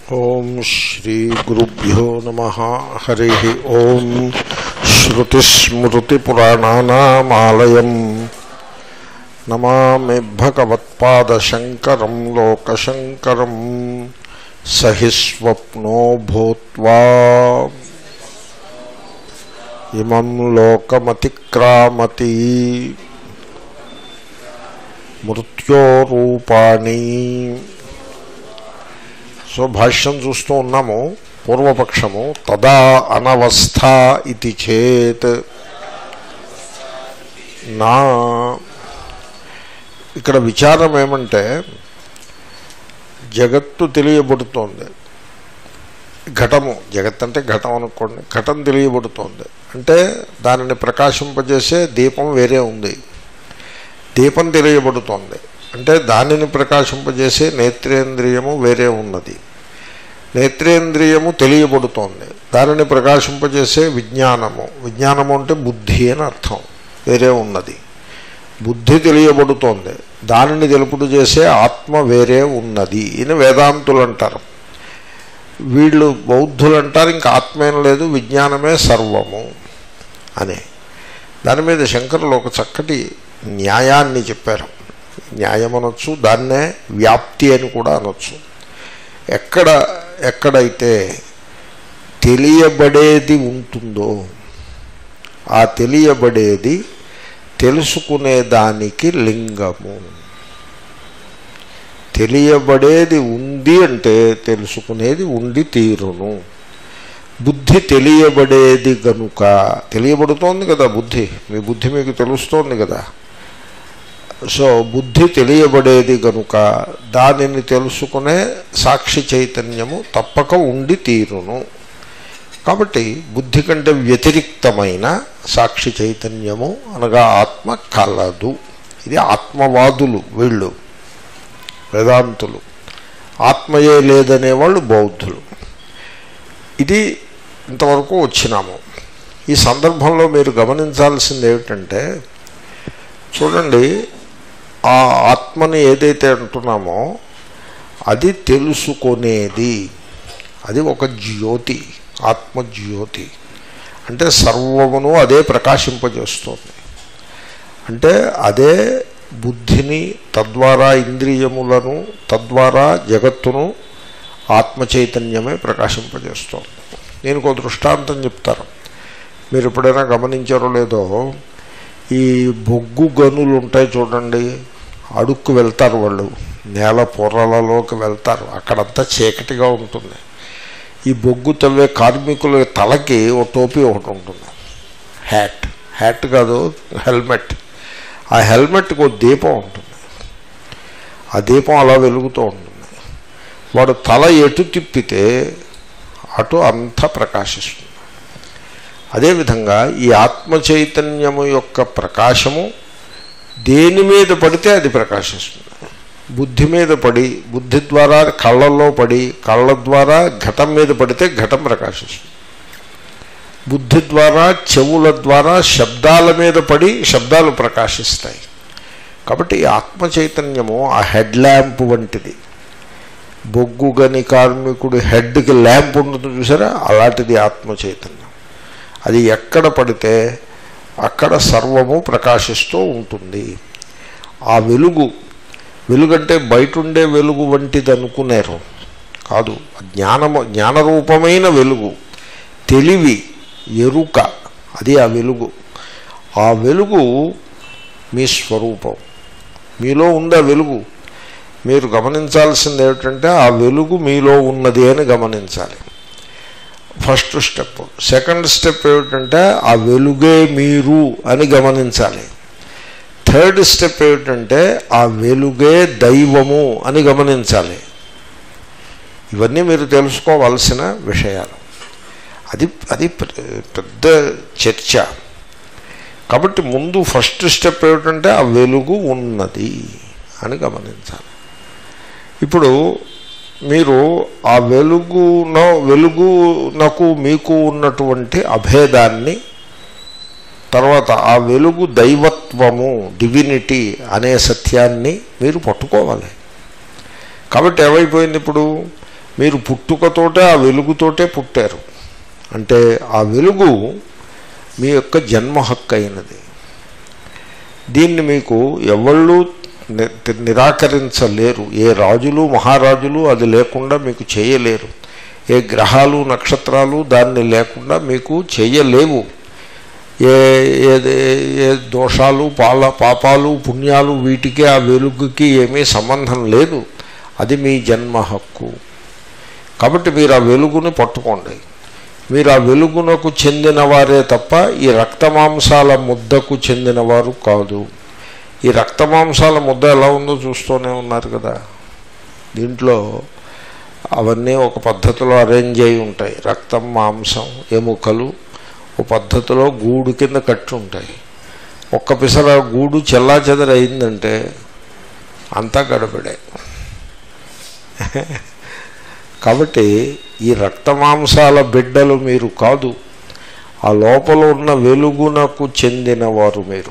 ఓం శ్రీ గురుభ్యో నమ హరి ఓం శ్రుతిస్మృతిపురాణానామాలయం నమామి భగవత్పాదశంకరం లోకశంకరం సహి స్వప్నో భూత్వా ఇమం లోకమతిక్రామతి మృత్యోరూపాణి సో భాష్యం చూస్తూ ఉన్నాము పూర్వపక్షము తదా అనవస్థ ఇది చేత్ నా ఇక్కడ విచారం ఏమంటే జగత్తు తెలియబడుతోంది ఘటము జగత్ అంటే ఘటం అనుకోండి ఘటం తెలియబడుతోంది అంటే దానిని ప్రకాశింపజేసే దీపం వేరే ఉంది దీపం తెలియబడుతోంది అంటే దానిని ప్రకాశింపజేసే నేత్రేంద్రియము వేరే ఉన్నది నేత్రేంద్రియము తెలియబడుతోంది దానిని ప్రకాశింపజేసే విజ్ఞానము విజ్ఞానము అంటే బుద్ధి అని అర్థం వేరే ఉన్నది బుద్ధి తెలియబడుతోంది దానిని తెలుపుడు చేసే ఆత్మ వేరే ఉన్నది అని వేదాంతులు అంటారు వీళ్ళు బౌద్ధులు అంటారు ఇంకా ఆత్మ ఏం లేదు విజ్ఞానమే సర్వము అని దాని మీద శంకరులు ఒక చక్కటి న్యాయాన్ని చెప్పారు న్యాయం అనొచ్చు దాన్నే వ్యాప్తి అని కూడా అనొచ్చు ఎక్కడ ఎక్కడైతే తెలియబడేది ఉంటుందో ఆ తెలియబడేది తెలుసుకునేదానికి లింగము తెలియబడేది ఉంది అంటే తెలుసుకునేది ఉండి తీరును బుద్ధి తెలియబడేది గనుక తెలియబడుతోంది కదా బుద్ధి మీ బుద్ధి మీకు తెలుస్తోంది కదా సో బుద్ధి తెలియబడేది గనుక దానిని తెలుసుకునే సాక్షి చైతన్యము తప్పక ఉండి తీరును కాబట్టి బుద్ధి కంటే వ్యతిరిక్తమైన సాక్షి చైతన్యము అనగా ఆత్మ కలదు ఇది ఆత్మవాదులు వీళ్ళు వేదాంతులు ఆత్మయే లేదనే వాళ్ళు బౌద్ధులు ఇది ఇంతవరకు వచ్చినాము ఈ సందర్భంలో మీరు గమనించాల్సింది ఏమిటంటే చూడండి ఆ ఆత్మని ఏదైతే అంటున్నామో అది తెలుసుకునేది అది ఒక జ్యోతి ఆత్మజ్యోతి అంటే సర్వమును అదే ప్రకాశింపజేస్తుంది అంటే అదే బుద్ధిని తద్వారా ఇంద్రియములను తద్వారా జగత్తును ఆత్మ చైతన్యమే ప్రకాశింపజేస్తోంది నేను ఒక దృష్టాంతం చెప్తాను మీరు ఎప్పుడైనా గమనించారో లేదో ఈ బొగ్గు గనులు ఉంటాయి చూడండి అడుక్కు వెళ్తారు వాళ్ళు నేల పొరలలోకి వెళ్తారు అక్కడంతా చీకటిగా ఉంటుంది ఈ బొగ్గు తవ్వే కార్మికుల తలకి ఓ టోపీ ఒకటి ఉంటుంది హ్యాట్ హ్యాట్ కాదు హెల్మెట్ ఆ హెల్మెట్కి ఒక దీపం ఉంటుంది ఆ దీపం అలా వెలుగుతూ ఉంటుంది వాడు తల ఎటు తిప్పితే అటు అంతా ప్రకాశిస్తుంది అదేవిధంగా ఈ ఆత్మ చైతన్యము యొక్క ప్రకాశము దేని మీద పడితే అది ప్రకాశిస్తుంది బుద్ధి మీద పడి బుద్ధి ద్వారా కళ్ళల్లో పడి కళ్ళ ద్వారా ఘటం మీద పడితే ఘటం ప్రకాశిస్తుంది బుద్ధి ద్వారా చెవుల ద్వారా శబ్దాల మీద పడి శబ్దాలు ప్రకాశిస్తాయి కాబట్టి ఆత్మ చైతన్యము ఆ హెడ్ ల్యాంప్ వంటిది బొగ్గు గని కార్మికుడు హెడ్కి ల్యాంప్ ఉంటుంది చూసారా అలాంటిది ఆత్మ చైతన్యం అది ఎక్కడ పడితే అక్కడ సర్వము ప్రకాశిస్తూ ఉంటుంది ఆ వెలుగు వెలుగంటే బయట ఉండే వెలుగు వంటిది అనుకునేరు కాదు జ్ఞానము జ్ఞానరూపమైన వెలుగు తెలివి ఎరుక అది ఆ వెలుగు ఆ వెలుగు మీ స్వరూపం మీలో ఉంది ఆ వెలుగు మీరు గమనించాల్సింది ఏమిటంటే ఆ వెలుగు మీలో ఉన్నది అని గమనించాలి ఫస్ట్ స్టెప్ సెకండ్ స్టెప్ ఏమిటంటే ఆ వెలుగే మీరు అని గమనించాలి థర్డ్ స్టెప్ ఏమిటంటే ఆ వెలుగే దైవము అని గమనించాలి ఇవన్నీ మీరు తెలుసుకోవాల్సిన విషయాలు అది అది పెద్ద చర్చ కాబట్టి ముందు ఫస్ట్ స్టెప్ ఏమిటంటే ఆ వెలుగు ఉన్నది అని గమనించాలి ఇప్పుడు మీరు ఆ వెలుగునో వెలుగునకు మీకు ఉన్నటువంటి అభేదాన్ని తర్వాత ఆ వెలుగు దైవత్వము డివినిటీ అనే సత్యాన్ని మీరు పట్టుకోవాలి కాబట్టి ఏమైపోయింది ఇప్పుడు మీరు పుట్టుకతోటే ఆ వెలుగుతోటే పుట్టారు అంటే ఆ వెలుగు మీ యొక్క జన్మ హక్కు అయినది దీన్ని మీకు ఎవళ్ళు ని- నిరాకరించలేరు ఏ రాజులు మహారాజులు అది లేకుండా మీకు చేయలేరు ఏ గ్రహాలు నక్షత్రాలు దాన్ని లేకుండా మీకు చేయలేవు ఏ ఏ ఏ దోషాలు పాల పాపాలు పుణ్యాలు వీటికి ఆ వెలుగుకి ఏమీ సంబంధం లేదు అది మీ జన్మ హక్కు కాబట్టి మీరు ఆ వెలుగుని పట్టుకోండి మీరు ఆ వెలుగునకు చెందినవారే తప్ప ఈ రక్తమాంసాల ముద్దకు చెందినవారు కాదు ఈ రక్తమాంసాల ముద్ద ఎలా ఉందో చూస్తూనే ఉన్నారు కదా దీంట్లో అవన్నీ ఒక పద్ధతిలో అరేంజ్ అయి ఉంటాయి రక్తం మాంసం ఎముకలు ఒక పద్ధతిలో గూడు కింద కట్టి ఉంటాయి ఒక్క పిసర గూడు చెల్లా అయిందంటే అంతా గడబడే కాబట్టి ఈ రక్తమాంసాల బిడ్డలు మీరు కాదు ఆ లోపల ఉన్న వెలుగునకు చెందినవారు మీరు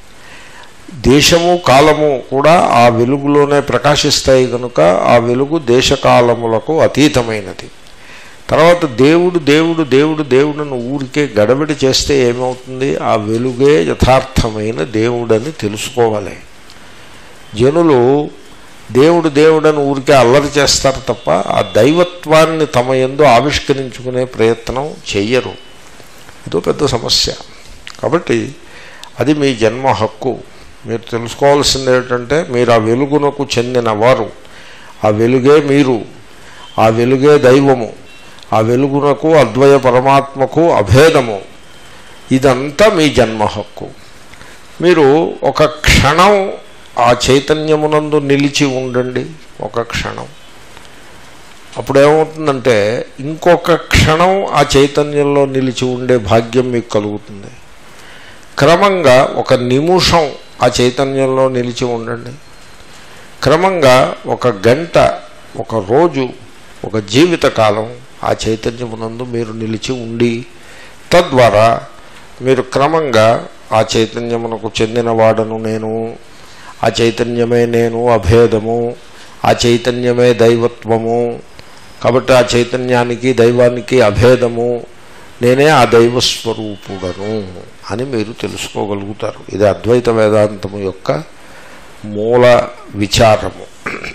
దేశము కాలము కూడా ఆ వెలుగులోనే ప్రకాశిస్తాయి కనుక ఆ వెలుగు దేశకాలములకు అతీతమైనది తర్వాత దేవుడు దేవుడు దేవుడు దేవుడును ఊరికే గడబడి చేస్తే ఏమవుతుంది ఆ వెలుగే యథార్థమైన దేవుడని తెలుసుకోవాలి జనులు దేవుడు దేవుడని ఊరికే అల్లరి చేస్తారు తప్ప ఆ దైవత్వాన్ని తమ ఎందు ఆవిష్కరించుకునే ప్రయత్నం చెయ్యరు ఇదో పెద్ద సమస్య కాబట్టి అది మీ జన్మ హక్కు మీరు తెలుసుకోవాల్సింది ఏంటంటే మీరు ఆ వెలుగునకు చెందినవారు ఆ వెలుగే మీరు ఆ వెలుగే దైవము ఆ వెలుగునకు అద్వయ పరమాత్మకు అభేదము ఇదంతా మీ జన్మ హక్కు మీరు ఒక క్షణం ఆ చైతన్యమునందు నిలిచి ఉండండి ఒక క్షణం అప్పుడు ఏమవుతుందంటే ఇంకొక క్షణం ఆ చైతన్యంలో నిలిచి ఉండే భాగ్యం మీకు కలుగుతుంది క్రమంగా ఒక నిమిషం ఆ చైతన్యంలో నిలిచి ఉండండి క్రమంగా ఒక గంట ఒక రోజు ఒక జీవితకాలం ఆ చైతన్యమునందు మీరు నిలిచి ఉండి తద్వారా మీరు క్రమంగా ఆ చైతన్యమునకు చెందినవాడను నేను ఆ చైతన్యమే నేను అభేదము ఆ చైతన్యమే దైవత్వము కాబట్టి ఆ చైతన్యానికి దైవానికి అభేదము నేనే ఆ దైవస్వరూపుడను అని మీరు తెలుసుకోగలుగుతారు ఇది అద్వైత వేదాంతము యొక్క మూల విచారము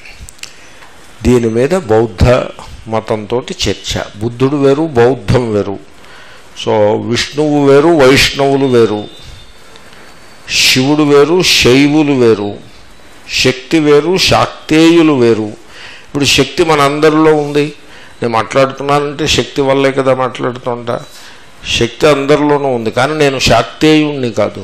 దీని మీద బౌద్ధ మతంతో చర్చ బుద్ధుడు వేరు బౌద్ధం వేరు సో విష్ణువు వేరు వైష్ణవులు వేరు శివుడు వేరు శైవులు వేరు శక్తి వేరు శాక్తేయులు వేరు ఇప్పుడు శక్తి మనందరిలో ఉంది నేను మాట్లాడుతున్నానంటే శక్తి వల్లే కదా మాట్లాడుతుంటా శక్తి అందరిలోనూ ఉంది కానీ నేను శాక్తేయుణ్ణి కాదు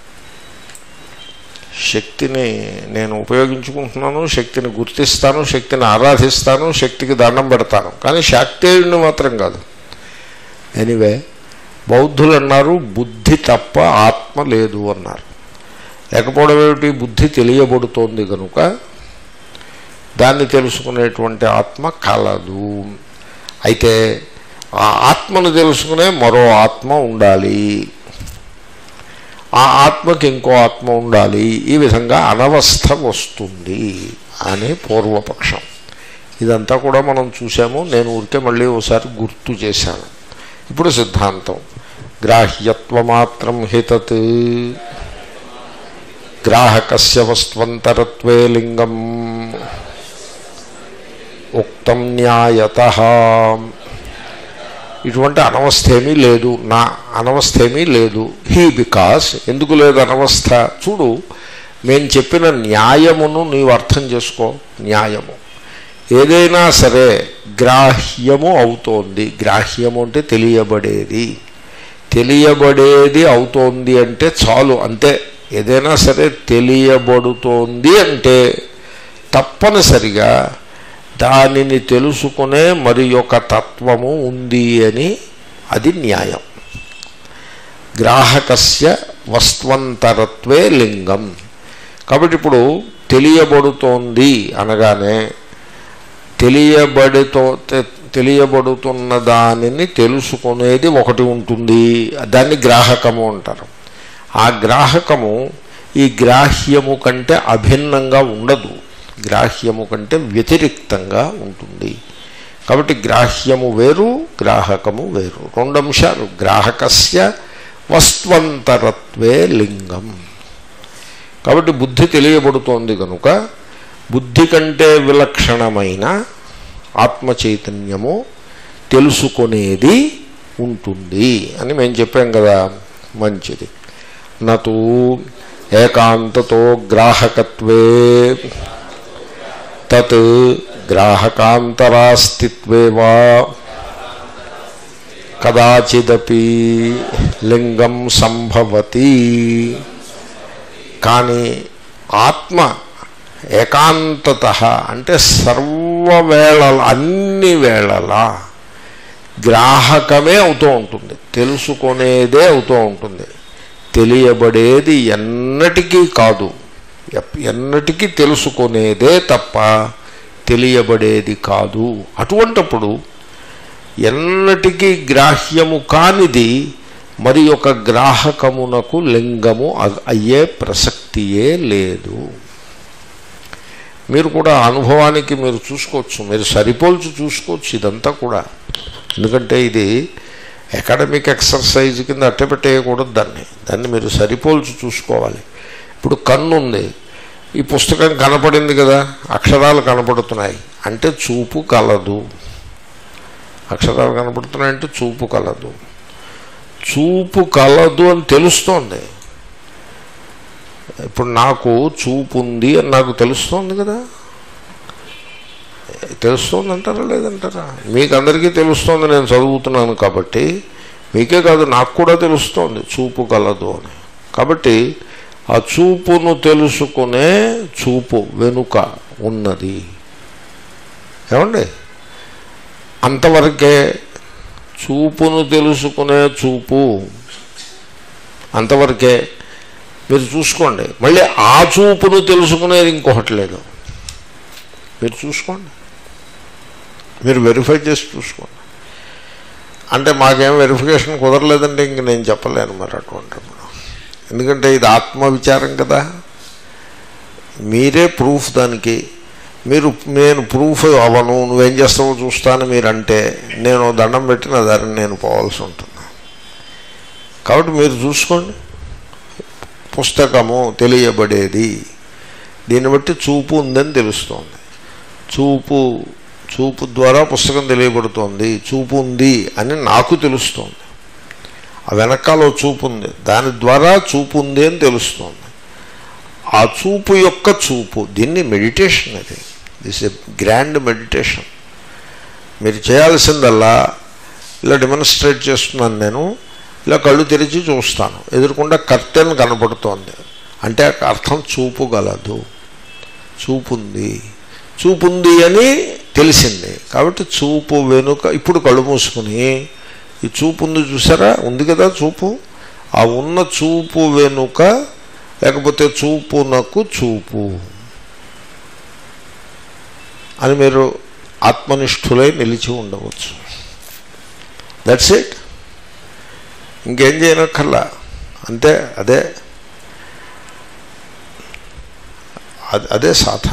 శక్తిని నేను ఉపయోగించుకుంటున్నాను శక్తిని గుర్తిస్తాను శక్తిని ఆరాధిస్తాను శక్తికి దండం పెడతాను కానీ శాక్తేయుణ్ణి మాత్రం కాదు ఎనివే బౌద్ధులు అన్నారు బుద్ధి తప్ప ఆత్మ లేదు అన్నారు లేకపోవడం ఏమిటి బుద్ధి తెలియబడుతోంది కనుక దాన్ని తెలుసుకునేటువంటి ఆత్మ కలదు అయితే ఆ ఆత్మను తెలుసుకునే మరో ఆత్మ ఉండాలి ఆ ఆత్మకి ఇంకో ఆత్మ ఉండాలి ఈ విధంగా అనవస్థ వస్తుంది అని పూర్వపక్షం ఇదంతా కూడా మనం చూసాము నేను ఊరికే మళ్ళీ ఒకసారి గుర్తు చేశాను ఇప్పుడు సిద్ధాంతం గ్రాహ్యత్వమాత్రం హితత్ గ్రాహకస్య వస్త్వంతరత్వే లింగం ఉక్తం న్యాయత ఇటువంటి అనవస్థ ఏమీ లేదు నా అనవస్థ ఏమీ లేదు హీ బికాస్ ఎందుకు లేదు అనవస్థ చూడు మేము చెప్పిన న్యాయమును నీవు అర్థం చేసుకో న్యాయము ఏదైనా సరే గ్రాహ్యము అవుతోంది గ్రాహ్యము అంటే తెలియబడేది తెలియబడేది అవుతోంది అంటే చాలు అంతే ఏదైనా సరే తెలియబడుతోంది అంటే తప్పనిసరిగా దానిని తెలుసుకునే మరి ఒక తత్వము ఉంది అని అది న్యాయం గ్రాహకస్య వస్త్వంతరత్వే లింగం కాబట్టి ఇప్పుడు తెలియబడుతోంది అనగానే తెలియబడితో తెలియబడుతున్న దానిని తెలుసుకునేది ఒకటి ఉంటుంది దాన్ని గ్రాహకము అంటారు ఆ గ్రాహకము ఈ గ్రాహ్యము కంటే అభిన్నంగా ఉండదు గ్రాహ్యము కంటే వ్యతిరిక్తంగా ఉంటుంది కాబట్టి గ్రాహ్యము వేరు గ్రాహకము వేరు రెండు అంశాలు గ్రాహకస్య వస్త్వంతరత్వే లింగం కాబట్టి బుద్ధి తెలియబడుతోంది కనుక బుద్ధి కంటే విలక్షణమైన ఆత్మ చైతన్యము తెలుసుకునేది ఉంటుంది అని మేము చెప్పాం కదా మంచిది నతు ఏకాంతతో గ్రాహకత్వే తత్ గ్రాహకాంతరాస్తిత్వే వా కదాచిదపి లింగం సంభవతి కానీ ఆత్మ ఏకాంతత అంటే సర్వవేళ అన్ని వేళలా గ్రాహకమే అవుతూ ఉంటుంది తెలుసుకునేదే అవుతూ ఉంటుంది తెలియబడేది ఎన్నటికీ కాదు ఎప్- ఎన్నటికీ తెలుసుకునేదే తప్ప తెలియబడేది కాదు అటువంటప్పుడు ఎన్నటికీ గ్రాహ్యము కానిది మరి ఒక గ్రాహకమునకు లింగము అ- అయ్యే ప్రసక్తియే లేదు మీరు కూడా అనుభవానికి మీరు చూసుకోవచ్చు మీరు సరిపోల్చి చూసుకోవచ్చు ఇదంతా కూడా ఎందుకంటే ఇది అకాడమిక్ ఎక్సర్సైజ్ కింద అట్టపెట్టేయకూడదు దాన్ని దాన్ని మీరు సరిపోల్చి చూసుకోవాలి ఇప్పుడు కన్ను ఉంది ఈ పుస్తకం కనపడింది కదా అక్షరాలు కనపడుతున్నాయి అంటే చూపు కలదు అక్షరాలు కనపడుతున్నాయంటే చూపు కలదు చూపు కలదు అని తెలుస్తోంది ఇప్పుడు నాకు చూపు ఉంది అని నాకు తెలుస్తోంది కదా తెలుస్తోంది అంటారా లేదంటారా మీకు అందరికీ తెలుస్తోంది నేను చదువుతున్నాను కాబట్టి మీకే కాదు నాకు కూడా తెలుస్తోంది చూపు కలదు అని కాబట్టి ఆ చూపును తెలుసుకునే చూపు వెనుక ఉన్నది ఏమండి అంతవరకే చూపును తెలుసుకునే చూపు అంతవరకే మీరు చూసుకోండి మళ్ళీ ఆ చూపును తెలుసుకునేది ఇంకొకటి లేదు మీరు చూసుకోండి మీరు వెరిఫై చేసి చూసుకోండి అంటే మాకేం వెరిఫికేషన్ కుదరలేదంటే ఇంక నేను చెప్పలేను మరి అటువంటిప్పుడు ఎందుకంటే ఇది ఆత్మ విచారం కదా మీరే ప్రూఫ్ దానికి మీరు నేను ప్రూఫ్ అవను నువ్వేం చేస్తావో చూస్తాను మీరంటే నేను దండం పెట్టిన దారిని నేను పోవాల్సి ఉంటుంది కాబట్టి మీరు చూసుకోండి పుస్తకము తెలియబడేది దీన్ని బట్టి చూపు ఉందని తెలుస్తోంది చూపు చూపు ద్వారా పుస్తకం తెలియబడుతోంది చూపు ఉంది అని నాకు తెలుస్తోంది ఆ వెనకాల ఓ చూపు ఉంది దాని ద్వారా చూపు ఉంది అని తెలుస్తోంది ఆ చూపు యొక్క చూపు దీన్ని మెడిటేషన్ అది దిస్ ఎ గ్రాండ్ మెడిటేషన్ మీరు చేయాల్సిందల్లా ఇలా డెమాన్స్ట్రేట్ చేస్తున్నాను నేను ఇలా కళ్ళు తెరిచి చూస్తాను ఎదురుకుండా కర్తెన్ కనపడుతోంది అంటే అర్థం చూపు గలదు చూపు ఉంది చూపు ఉంది అని తెలిసింది కాబట్టి చూపు వెనుక ఇప్పుడు కళ్ళు మూసుకుని ఈ చూపు ఉంది చూసారా ఉంది కదా చూపు ఆ ఉన్న చూపు వెనుక లేకపోతే చూపునకు చూపు అని మీరు ఆత్మనిష్ఠులై నిలిచి ఉండవచ్చు దట్స్ ఇట్ ఇంకేం చేయనక్కర్లా అంతే అదే అద- అదే సాధన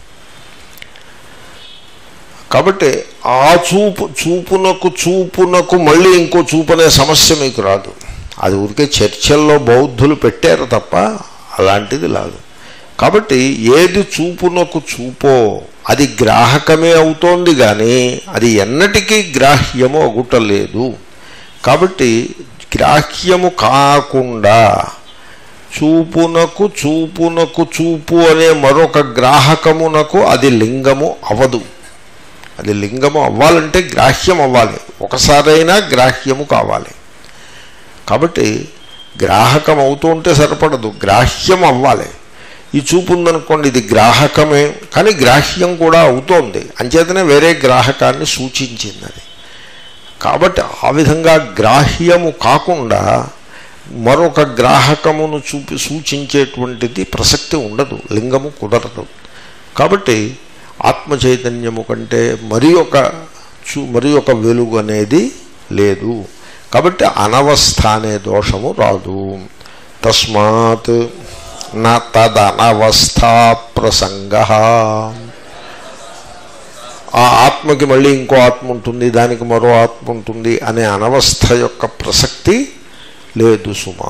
కాబట్టి ఆ చూపు చూపునకు చూపునకు మళ్ళీ ఇంకో చూపు అనే సమస్య మీకు రాదు అది ఊరికే చర్చల్లో బౌద్ధులు పెట్టారు తప్ప అలాంటిది రాదు కాబట్టి ఏది చూపునకు చూపో అది గ్రాహకమే అవుతోంది కానీ అది ఎన్నటికీ గ్రాహ్యము అగుటలేదు కాబట్టి గ్రాహ్యము కాకుండా చూపునకు చూపునకు చూపు అనే మరొక గ్రాహకమునకు అది లింగము అవదు అది లింగము అవ్వాలంటే గ్రాహ్యం అవ్వాలి ఒకసారైనా గ్రాహ్యము కావాలి కాబట్టి గ్రాహకం అవుతూ ఉంటే సరిపడదు గ్రాహ్యం అవ్వాలి ఈ చూపు ఉందనుకోండి ఇది గ్రాహకమే కానీ గ్రాహ్యం కూడా అవుతోంది అంచేతనే వేరే గ్రాహకాన్ని సూచించింది అది కాబట్టి ఆ విధంగా గ్రాహ్యము కాకుండా మరొక గ్రాహకమును చూపి సూచించేటువంటిది ప్రసక్తి ఉండదు లింగము కుదరదు కాబట్టి ఆత్మ చైతన్యము కంటే మరి ఒక చూ మరి ఒక వెలుగు అనేది లేదు కాబట్టి అనవస్థ అనే దోషము రాదు తస్మాత్ నా తదనవస్థా ప్రసంగ ఆ ఆత్మకి మళ్ళీ ఇంకో ఆత్మ ఉంటుంది దానికి మరో ఆత్మ ఉంటుంది అనే అనవస్థ యొక్క ప్రసక్తి లేదు సుమా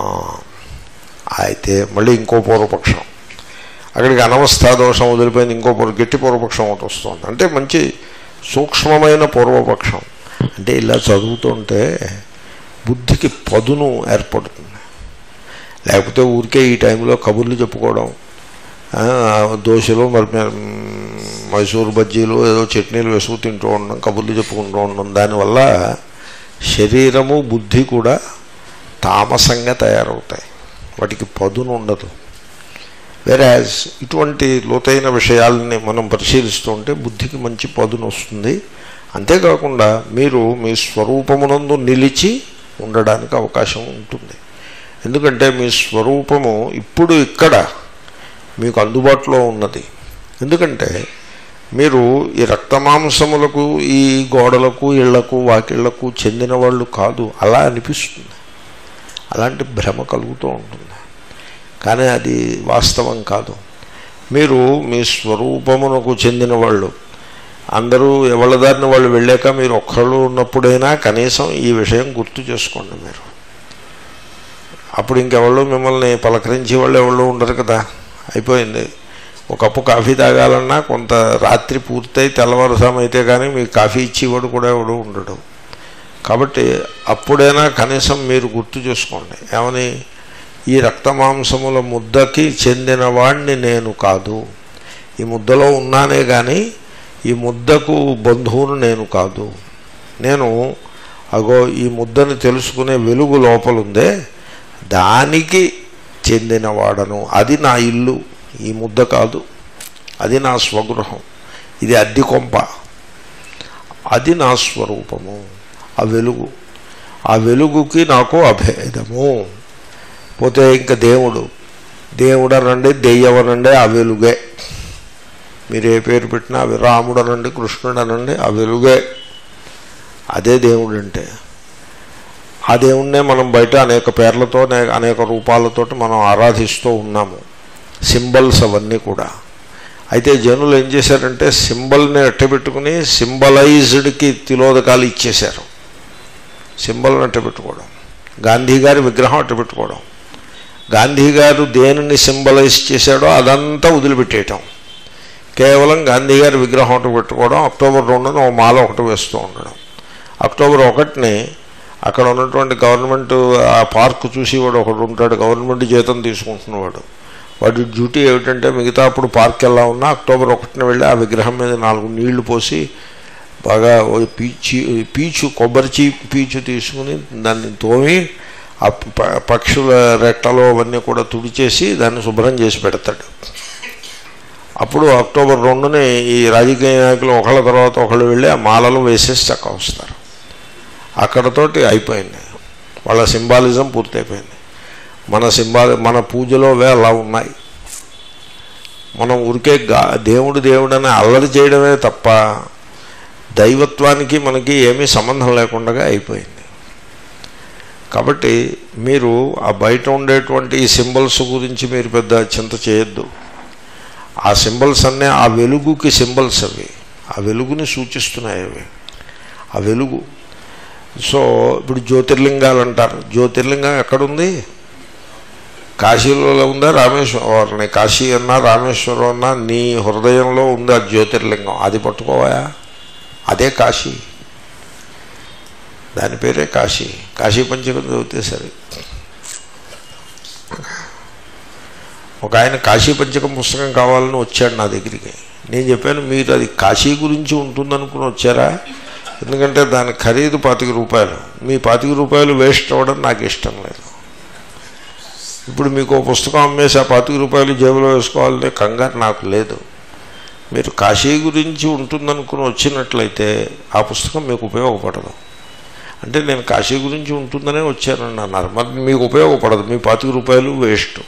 అయితే మళ్ళీ ఇంకో పూర్వపక్షం అక్కడికి అనవస్థా దోషం వదిలిపోయింది ఇంకో పూర్వ గట్టి పూర్వపక్షం ఒకటి వస్తుంది అంటే మంచి సూక్ష్మమైన పూర్వపక్షం అంటే ఇలా చదువుతుంటే బుద్ధికి పదును ఏర్పడుతుంది లేకపోతే ఊరికే ఈ టైంలో కబుర్లు చెప్పుకోవడం ఆ, దోశలు మరి మే- మైసూరు బజ్జీలు ఏదో చట్నీలు వేసుకు తింటూ ఉండడం కబుర్లు చెప్పుకుంటూ ఉండడం దానివల్ల శరీరము బుద్ధి కూడా తామసంగా తయారవుతాయి వాటికి పదును ఉండదు వెరాజ్ ఇటువంటి లోతైన విషయాలని మనం పరిశీలిస్తూ ఉంటే బుద్ధికి మంచి పదును వస్తుంది అంతేకాకుండా మీరు మీ స్వరూపమునందు నిలిచి ఉండడానికి అవకాశం ఉంటుంది ఎందుకంటే మీ స్వరూపము ఇప్పుడు ఇక్కడ మీకు అందుబాటులో ఉన్నది ఎందుకంటే మీరు ఈ రక్తమాంసములకు ఈ గోడలకు ఇళ్లకు వాకిళ్లకు చెందిన వాళ్ళు కాదు అలా అనిపిస్తుంది అలాంటి భ్రమ కలుగుతూ ఉంటుంది కానీ అది వాస్తవం కాదు మీరు మీ స్వరూపమునకు చెందిన వాళ్ళు అందరూ ఎవళ్ళ దారిని వాళ్ళు వెళ్ళాక మీరు ఒక్కళ్ళు ఉన్నప్పుడైనా కనీసం ఈ విషయం గుర్తు చేసుకోండి మీరు అప్పుడు ఇంకెవళ్ళు మిమ్మల్ని పలకరించి వాళ్ళు ఎవళ్ళు ఉండరు కదా అయిపోయింది ఒక కప్పు కాఫీ తాగాలన్నా కొంత రాత్రి పూర్తయి తెల్లవారుసాము అయితే కానీ మీకు కాఫీ ఇచ్చేవాడు కూడా ఎవడు ఉండడు కాబట్టి అప్పుడైనా కనీసం మీరు గుర్తు చేసుకోండి ఏమని ఈ రక్తమాంసముల ముద్దకి చెందిన వాడిని నేను కాదు ఈ ముద్దలో ఉన్నానే కానీ ఈ ముద్దకు బంధువును నేను కాదు నేను అగో ఈ ముద్దని తెలుసుకునే వెలుగు లోపలుందే దానికి చెందినవాడను అది నా ఇల్లు ఈ ముద్ద కాదు అది నా స్వగృహం ఇది అద్దె కొంప అది నా స్వరూపము ఆ వెలుగు ఆ వెలుగుకి నాకు అభేదము పోతే ఇంకా దేవుడు దేవుడు అనండి దెయ్యవనండి ఆ వెలుగే మీరు ఏ పేరు పెట్టినా అవి రాముడు అనండి కృష్ణుడు అనండి ఆ వెలుగే అదే దేవుడు అంటే ఆ దేవుణ్ణే మనం బయట అనేక పేర్లతో అనే- అనేక రూపాలతోటి మనం ఆరాధిస్తూ ఉన్నాము సింబల్స్ అవన్నీ కూడా అయితే జనులు ఏం చేశారంటే సింబల్ని అట్టబెట్టుకుని సింబలైజ్డ్కి తిలోదకాలు ఇచ్చేశారు సింబల్ని అట్టబెట్టుకోవడం గాంధీ గారి విగ్రహం అట్టబెట్టుకోవడం గాంధీ గారు దేనిని సింబలైజ్ చేశాడో అదంతా వదిలిపెట్టేయటం కేవలం గాంధీ గారి విగ్రహం ఒకటి పెట్టుకోవడం అక్టోబర్ రెండున ఓ మాల ఒకటి వేస్తూ ఉండడం అక్టోబర్ ఒకటిని అక్కడ ఉన్నటువంటి గవర్నమెంట్ ఆ పార్క్ చూసేవాడు ఒకడు ఉంటాడు గవర్నమెంట్ జీతం తీసుకుంటున్నవాడు వాడి డ్యూటీ ఏమిటంటే మిగతా అప్పుడు పార్క్ ఎలా ఉన్నా అక్టోబర్ ఒకటిన వెళ్ళి ఆ విగ్రహం మీద నాలుగు నీళ్లు పోసి బాగా ఓ పీచు పీచు కొబ్బరి చీ పీచు తీసుకుని దాన్ని తోమి ఆ ప- పక్షుల రెట్టలు అవన్నీ కూడా తుడిచేసి దాన్ని శుభ్రం చేసి పెడతాడు అప్పుడు అక్టోబర్ రెండుని ఈ రాజకీయ నాయకులు ఒకళ్ళ తర్వాత ఒకళ్ళు వెళ్ళి ఆ మాలలు వేసేసి చక్క వస్తారు అక్కడతోటి అయిపోయింది వాళ్ళ సింబాలిజం పూర్తయిపోయింది మన సింబాలి మన పూజలోవే అలా ఉన్నాయి మనం ఊరికే గా దేవుడు దేవుడని అల్లరి చేయడమే తప్ప దైవత్వానికి మనకి ఏమీ సంబంధం లేకుండా అయిపోయింది కాబట్టి మీరు ఆ బయట ఉండేటువంటి ఈ సింబల్స్ గురించి మీరు పెద్ద చింత చేయొద్దు ఆ సింబల్స్ అన్నీ ఆ వెలుగుకి సింబల్స్ అవి ఆ వెలుగుని సూచిస్తున్నాయి అవి ఆ వెలుగు సో ఇప్పుడు జ్యోతిర్లింగాలు అంటారు జ్యోతిర్లింగం ఎక్కడుంది కాశీలో ఉందా రామేశ్వరం కాశీ అన్నా రామేశ్వరం అన్నా నీ హృదయంలో ఉంది ఆ జ్యోతిర్లింగం అది పట్టుకోవా అదే కాశీ దాని పేరే కాశీ కాశీ పంచకం చదివితే సరే ఒక ఆయన కాశీ పంచకం పుస్తకం కావాలని వచ్చాడు నా దగ్గరికి నేను చెప్పాను మీరు అది కాశీ గురించి ఉంటుందనుకుని వచ్చారా ఎందుకంటే దాని ఖరీదు పాతిక రూపాయలు మీ పాతిక రూపాయలు వేస్ట్ అవ్వడం నాకు ఇష్టం లేదు ఇప్పుడు మీకు ఓ పుస్తకం అమ్మేసి ఆ పాతిక రూపాయలు జేబులో వేసుకోవాలనే కంగారు నాకు లేదు మీరు కాశీ గురించి ఉంటుందనుకుని వచ్చినట్లయితే ఆ పుస్తకం మీకు ఉపయోగపడదు అంటే నేను కాశీ గురించి ఉంటుందనే వచ్చానని అన్నారు మరి మీకు ఉపయోగపడదు మీ పాతిక రూపాయలు వేస్ట్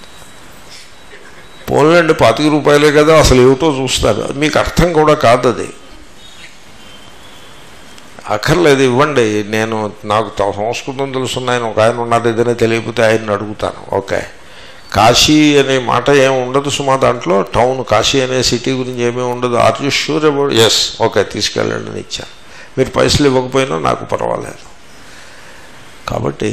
పోన్లేండి పాతిక రూపాయలే కదా అసలు ఏమిటో చూస్తారు మీకు అర్థం కూడా కాదు అది అక్కర్లేదు ఇవ్వండి నేను నాకు త- సంస్కృతం తెలుసున్న ఆయన ఒక ఆయన ఉన్నారు ఏదైనా తెలియకపోతే ఆయన్ని అడుగుతాను ఓకే కాశీ అనే మాట ఏమి ఉండదు సుమా దాంట్లో టౌన్ కాశీ అనే సిటీ గురించి ఏమీ ఉండదు are you sure about yes okay తీసుకెళ్ళండి అని ఇచ్చాను మీరు పైసలు ఇవ్వకపోయినా నాకు పర్వాలేదు కాబట్టి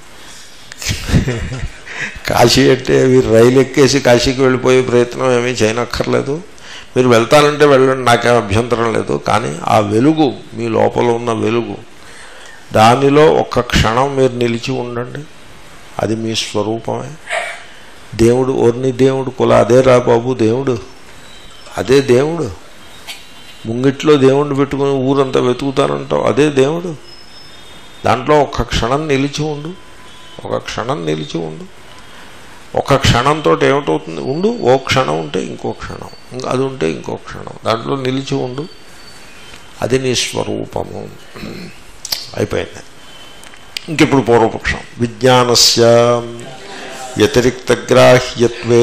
కాశీ అంటే మీరు రైలు ఎక్కేసి కాశీకి వెళ్ళిపోయే ప్రయత్నం ఏమీ చేయనక్కర్లేదు మీరు వెళ్తానంటే వెళ్ళండి నాకేం అభ్యంతరం లేదు కానీ ఆ వెలుగు మీ లోపల ఉన్న వెలుగు దానిలో ఒక్క క్షణం మీరు నిలిచి ఉండండి అది మీ స్వరూపమే దేవుడు ఓర్ని దేవుడు కుల అదే రా బాబు దేవుడు అదే దేవుడు ముంగిట్లో దేవుణ్ణి పెట్టుకుని ఊరంతా వెతుకుతానంటావు అదే దేవుడు దాంట్లో ఒక్క క్షణం నిలిచి ఉండు ఒక క్షణం నిలిచి ఉండు ఒక క్షణంతో ఏమిటవుతుంది ఉండు ఓ క్షణం ఉంటే ఇంకో క్షణం ఇంకా అది ఉంటే ఇంకో క్షణం దాంట్లో నిలిచి ఉండు అది నీ స్వరూపము అయిపోయింది ఇంకిప్పుడు పూర్వపక్షం విజ్ఞానస్య వ్యతిరిక్తగ్రాహ్యత్వే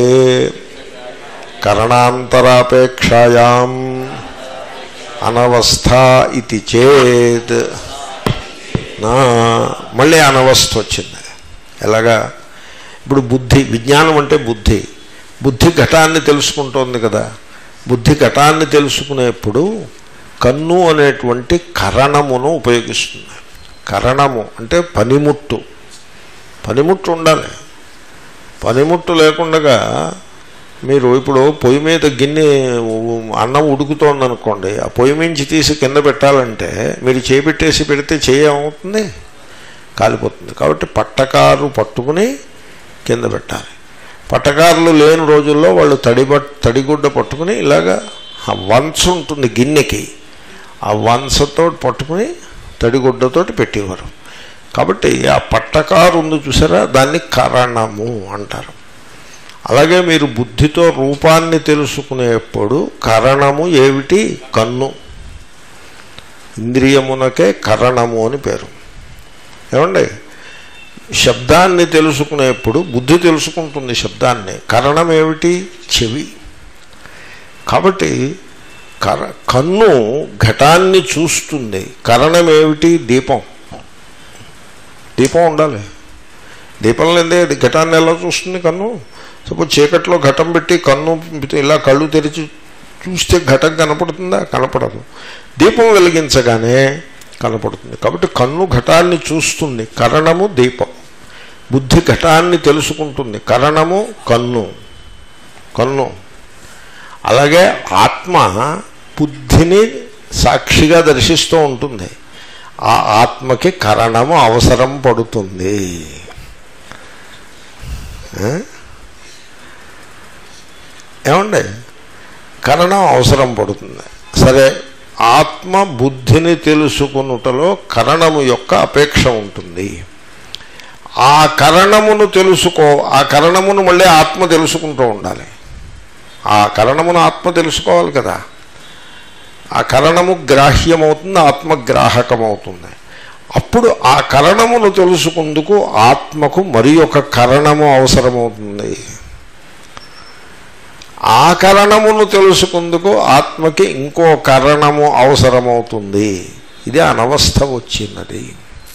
కరణాంతరాపేక్షాయాం అనవస్థ ఇది చేత్ నా మళ్ళీ అనవస్థ వచ్చింది ఎలాగా ఇప్పుడు బుద్ధి విజ్ఞానం అంటే బుద్ధి బుద్ధి ఘటాన్ని తెలుసుకుంటోంది కదా బుద్ధి ఘటాన్ని తెలుసుకునేప్పుడు కన్ను అనేటువంటి కరణమును ఉపయోగిస్తుంది కరణము అంటే పనిముట్టు పనిముట్టు ఉండాలి పనిముట్టు లేకుండా మీరు ఇప్పుడు పొయ్యి మీద గిన్నె అన్నం ఉడుకుతోందనుకోండి ఆ పొయ్యి మించి తీసి కింద పెట్టాలంటే మీరు చేపెట్టేసి పెడితే చేయమవుతుంది కాలిపోతుంది కాబట్టి పట్టకారు పట్టుకుని కింద పెట్టాలి పట్టకారులు లేని రోజుల్లో వాళ్ళు తడి తడిగుడ్డ పట్టుకుని ఇలాగా ఆ వంచ ఉంటుంది గిన్నెకి ఆ వంచతో పట్టుకుని తడిగుడ్డతోటి పెట్టేవారు కాబట్టి ఆ పట్టకారు ఉంది చూసారా దాన్ని కరణము అంటారు అలాగే మీరు బుద్ధితో రూపాన్ని తెలుసుకునేప్పుడు కరణము ఏమిటి కన్ను ఇంద్రియమునకే కరణము అని పేరు ఏమండి శబ్దాన్ని తెలుసుకునేప్పుడు బుద్ధి తెలుసుకుంటుంది శబ్దాన్ని కరణం ఏమిటి చెవి కాబట్టి కర కన్ను ఘటాన్ని చూస్తుంది కరణం ఏమిటి దీపం దీపం ఉండాలి దీపం లేదే అది ఘటాన్ని ఎలా చూస్తుంది కన్ను సపోజ్ చీకట్లో ఘటం పెట్టి కన్ను ఇలా కళ్ళు తెరిచి చూస్తే ఘటం కనపడుతుందా కనపడదు దీపం వెలిగించగానే కనపడుతుంది కాబట్టి కన్ను ఘటాన్ని చూస్తుంది కరణము దీపం బుద్ధి ఘటాన్ని తెలుసుకుంటుంది కరణము కన్ను కన్ను అలాగే ఆత్మ బుద్ధిని సాక్షిగా దర్శిస్తూ ఉంటుంది ఆ ఆత్మకి కరణము అవసరం పడుతుంది ఏమండి కరణం అవసరం పడుతుంది సరే ఆత్మ బుద్ధిని తెలుసుకునుటలో కరణము యొక్క అపేక్ష ఉంటుంది ఆ కరణమును తెలుసుకో ఆ కరణమును మళ్ళీ ఆత్మ తెలుసుకుంటూ ఉండాలి ఆ కరణమును ఆత్మ తెలుసుకోవాలి కదా ఆ కరణము గ్రాహ్యమవుతుంది ఆత్మ గ్రాహకమవుతుంది అప్పుడు ఆ కరణమును తెలుసుకుందుకు ఆత్మకు మరి ఒక కరణము అవసరమవుతుంది ఆ కరణమును తెలుసుకుందుకు ఆత్మకి ఇంకో కరణము అవసరమవుతుంది ఇది అనవస్థ వచ్చినది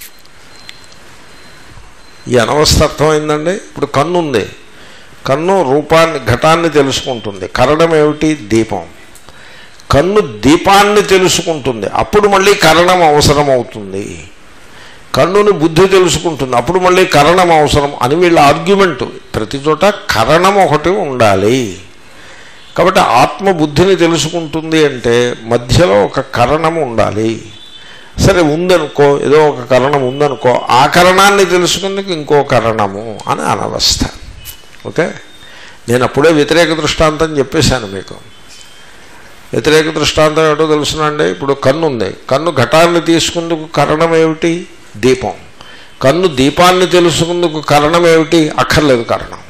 ఈ అనవస్థ అర్థమైందండి ఇప్పుడు కన్ను ఉంది కన్ను రూపాన్ని ఘటాన్ని తెలుసుకుంటుంది కరణం ఏమిటి దీపం కన్ను దీపాన్ని తెలుసుకుంటుంది అప్పుడు మళ్ళీ కరణం అవసరం అవుతుంది కన్నుని బుద్ధి తెలుసుకుంటుంది అప్పుడు మళ్ళీ కరణం అవసరం అని వీళ్ళ ఆర్గ్యుమెంట్ ప్రతి చోట కరణం ఒకటి ఉండాలి కాబట్టి ఆత్మ బుద్ధిని తెలుసుకుంటుంది అంటే మధ్యలో ఒక కరణము ఉండాలి సరే ఉందనుకో ఏదో ఒక కరణం ఉందనుకో ఆ కరణాన్ని తెలుసుకుందుకు ఇంకో కరణము అని అనవస్థ ఓకే నేను అప్పుడే వ్యతిరేక దృష్టాంతం చెప్పేశాను మీకు వ్యతిరేక దృష్టాంతం ఏమిటో తెలుసునండి ఇప్పుడు కన్ను ఉంది కన్ను ఘటాన్ని తీసుకుందుకు కరణం ఏమిటి దీపం కన్ను దీపాన్ని తెలుసుకుందుకు కారణం ఏమిటి అక్కర్లేదు కారణం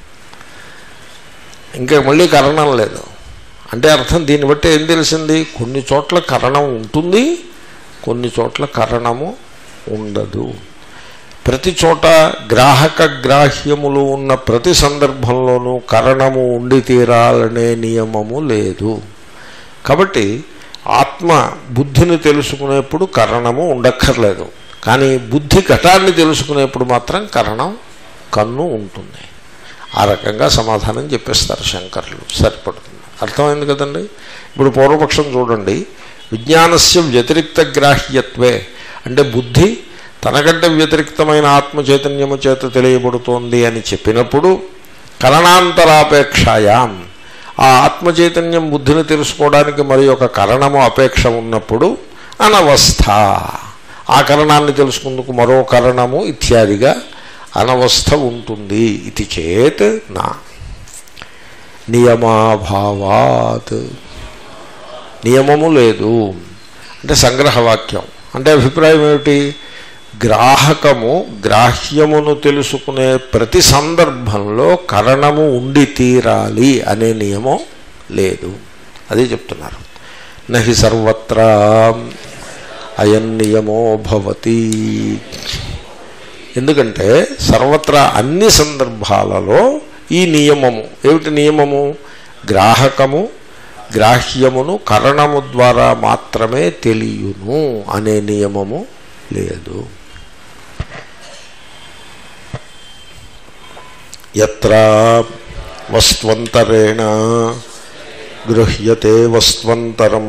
ఇంకా మళ్ళీ కరణం లేదు అంటే అర్థం దీన్ని బట్టి ఏం తెలిసింది కొన్ని చోట్ల కరణం ఉంటుంది కొన్ని చోట్ల కరణము ఉండదు ప్రతి చోట గ్రాహక గ్రాహ్యములు ఉన్న ప్రతి సందర్భంలోనూ కరణము ఉండి తీరాలనే నియమము లేదు కాబట్టి ఆత్మ బుద్ధిని తెలుసుకునేప్పుడు కరణము ఉండక్కర్లేదు కానీ బుద్ధి ఘటాన్ని తెలుసుకునేప్పుడు మాత్రం కరణం కన్ను ఉంటుంది ఆ రకంగా సమాధానం చెప్పేస్తారు శంకరులు సరిపడుతుంది అర్థమైంది కదండి ఇప్పుడు పూర్వపక్షం చూడండి విజ్ఞానస్య వ్యతిరిక్త గ్రాహ్యత్వే అంటే బుద్ధి తనకంటే వ్యతిరిక్తమైన ఆత్మ చైతన్యము చేత తెలియబడుతోంది అని చెప్పినప్పుడు కరణాంతరాపేక్షాయాం ఆ ఆత్మ చైతన్యం బుద్ధిని తెలుసుకోవడానికి మరి ఒక కరణము అపేక్ష ఉన్నప్పుడు అనవస్థ ఆ కరణాన్ని తెలుసుకుందుకు మరో కరణము ఇత్యాదిగా అనవస్థ ఉంటుంది ఇది చేత్ నా నియమాభావాత్ నియమము లేదు అంటే సంగ్రహవాక్యం అంటే అభిప్రాయం ఏమిటి గ్రాహకము గ్రాహ్యమును తెలుసుకునే ప్రతి సందర్భంలో కరణము ఉండి తీరాలి అనే నియమం లేదు అది చెప్తున్నారు నహి సర్వత్రా అయం నియమో భవతి ఎందుకంటే సర్వత్రా అన్ని సందర్భాలలో ఈ నియమము ఏమిటి నియమము గ్రాహకము గ్రాహ్యమును కరణము ద్వారా మాత్రమే తెలియను అనే నియమము లేదు ఎత్ర వస్త్వంతరేణ గృహ్యతే వస్త్వంతరం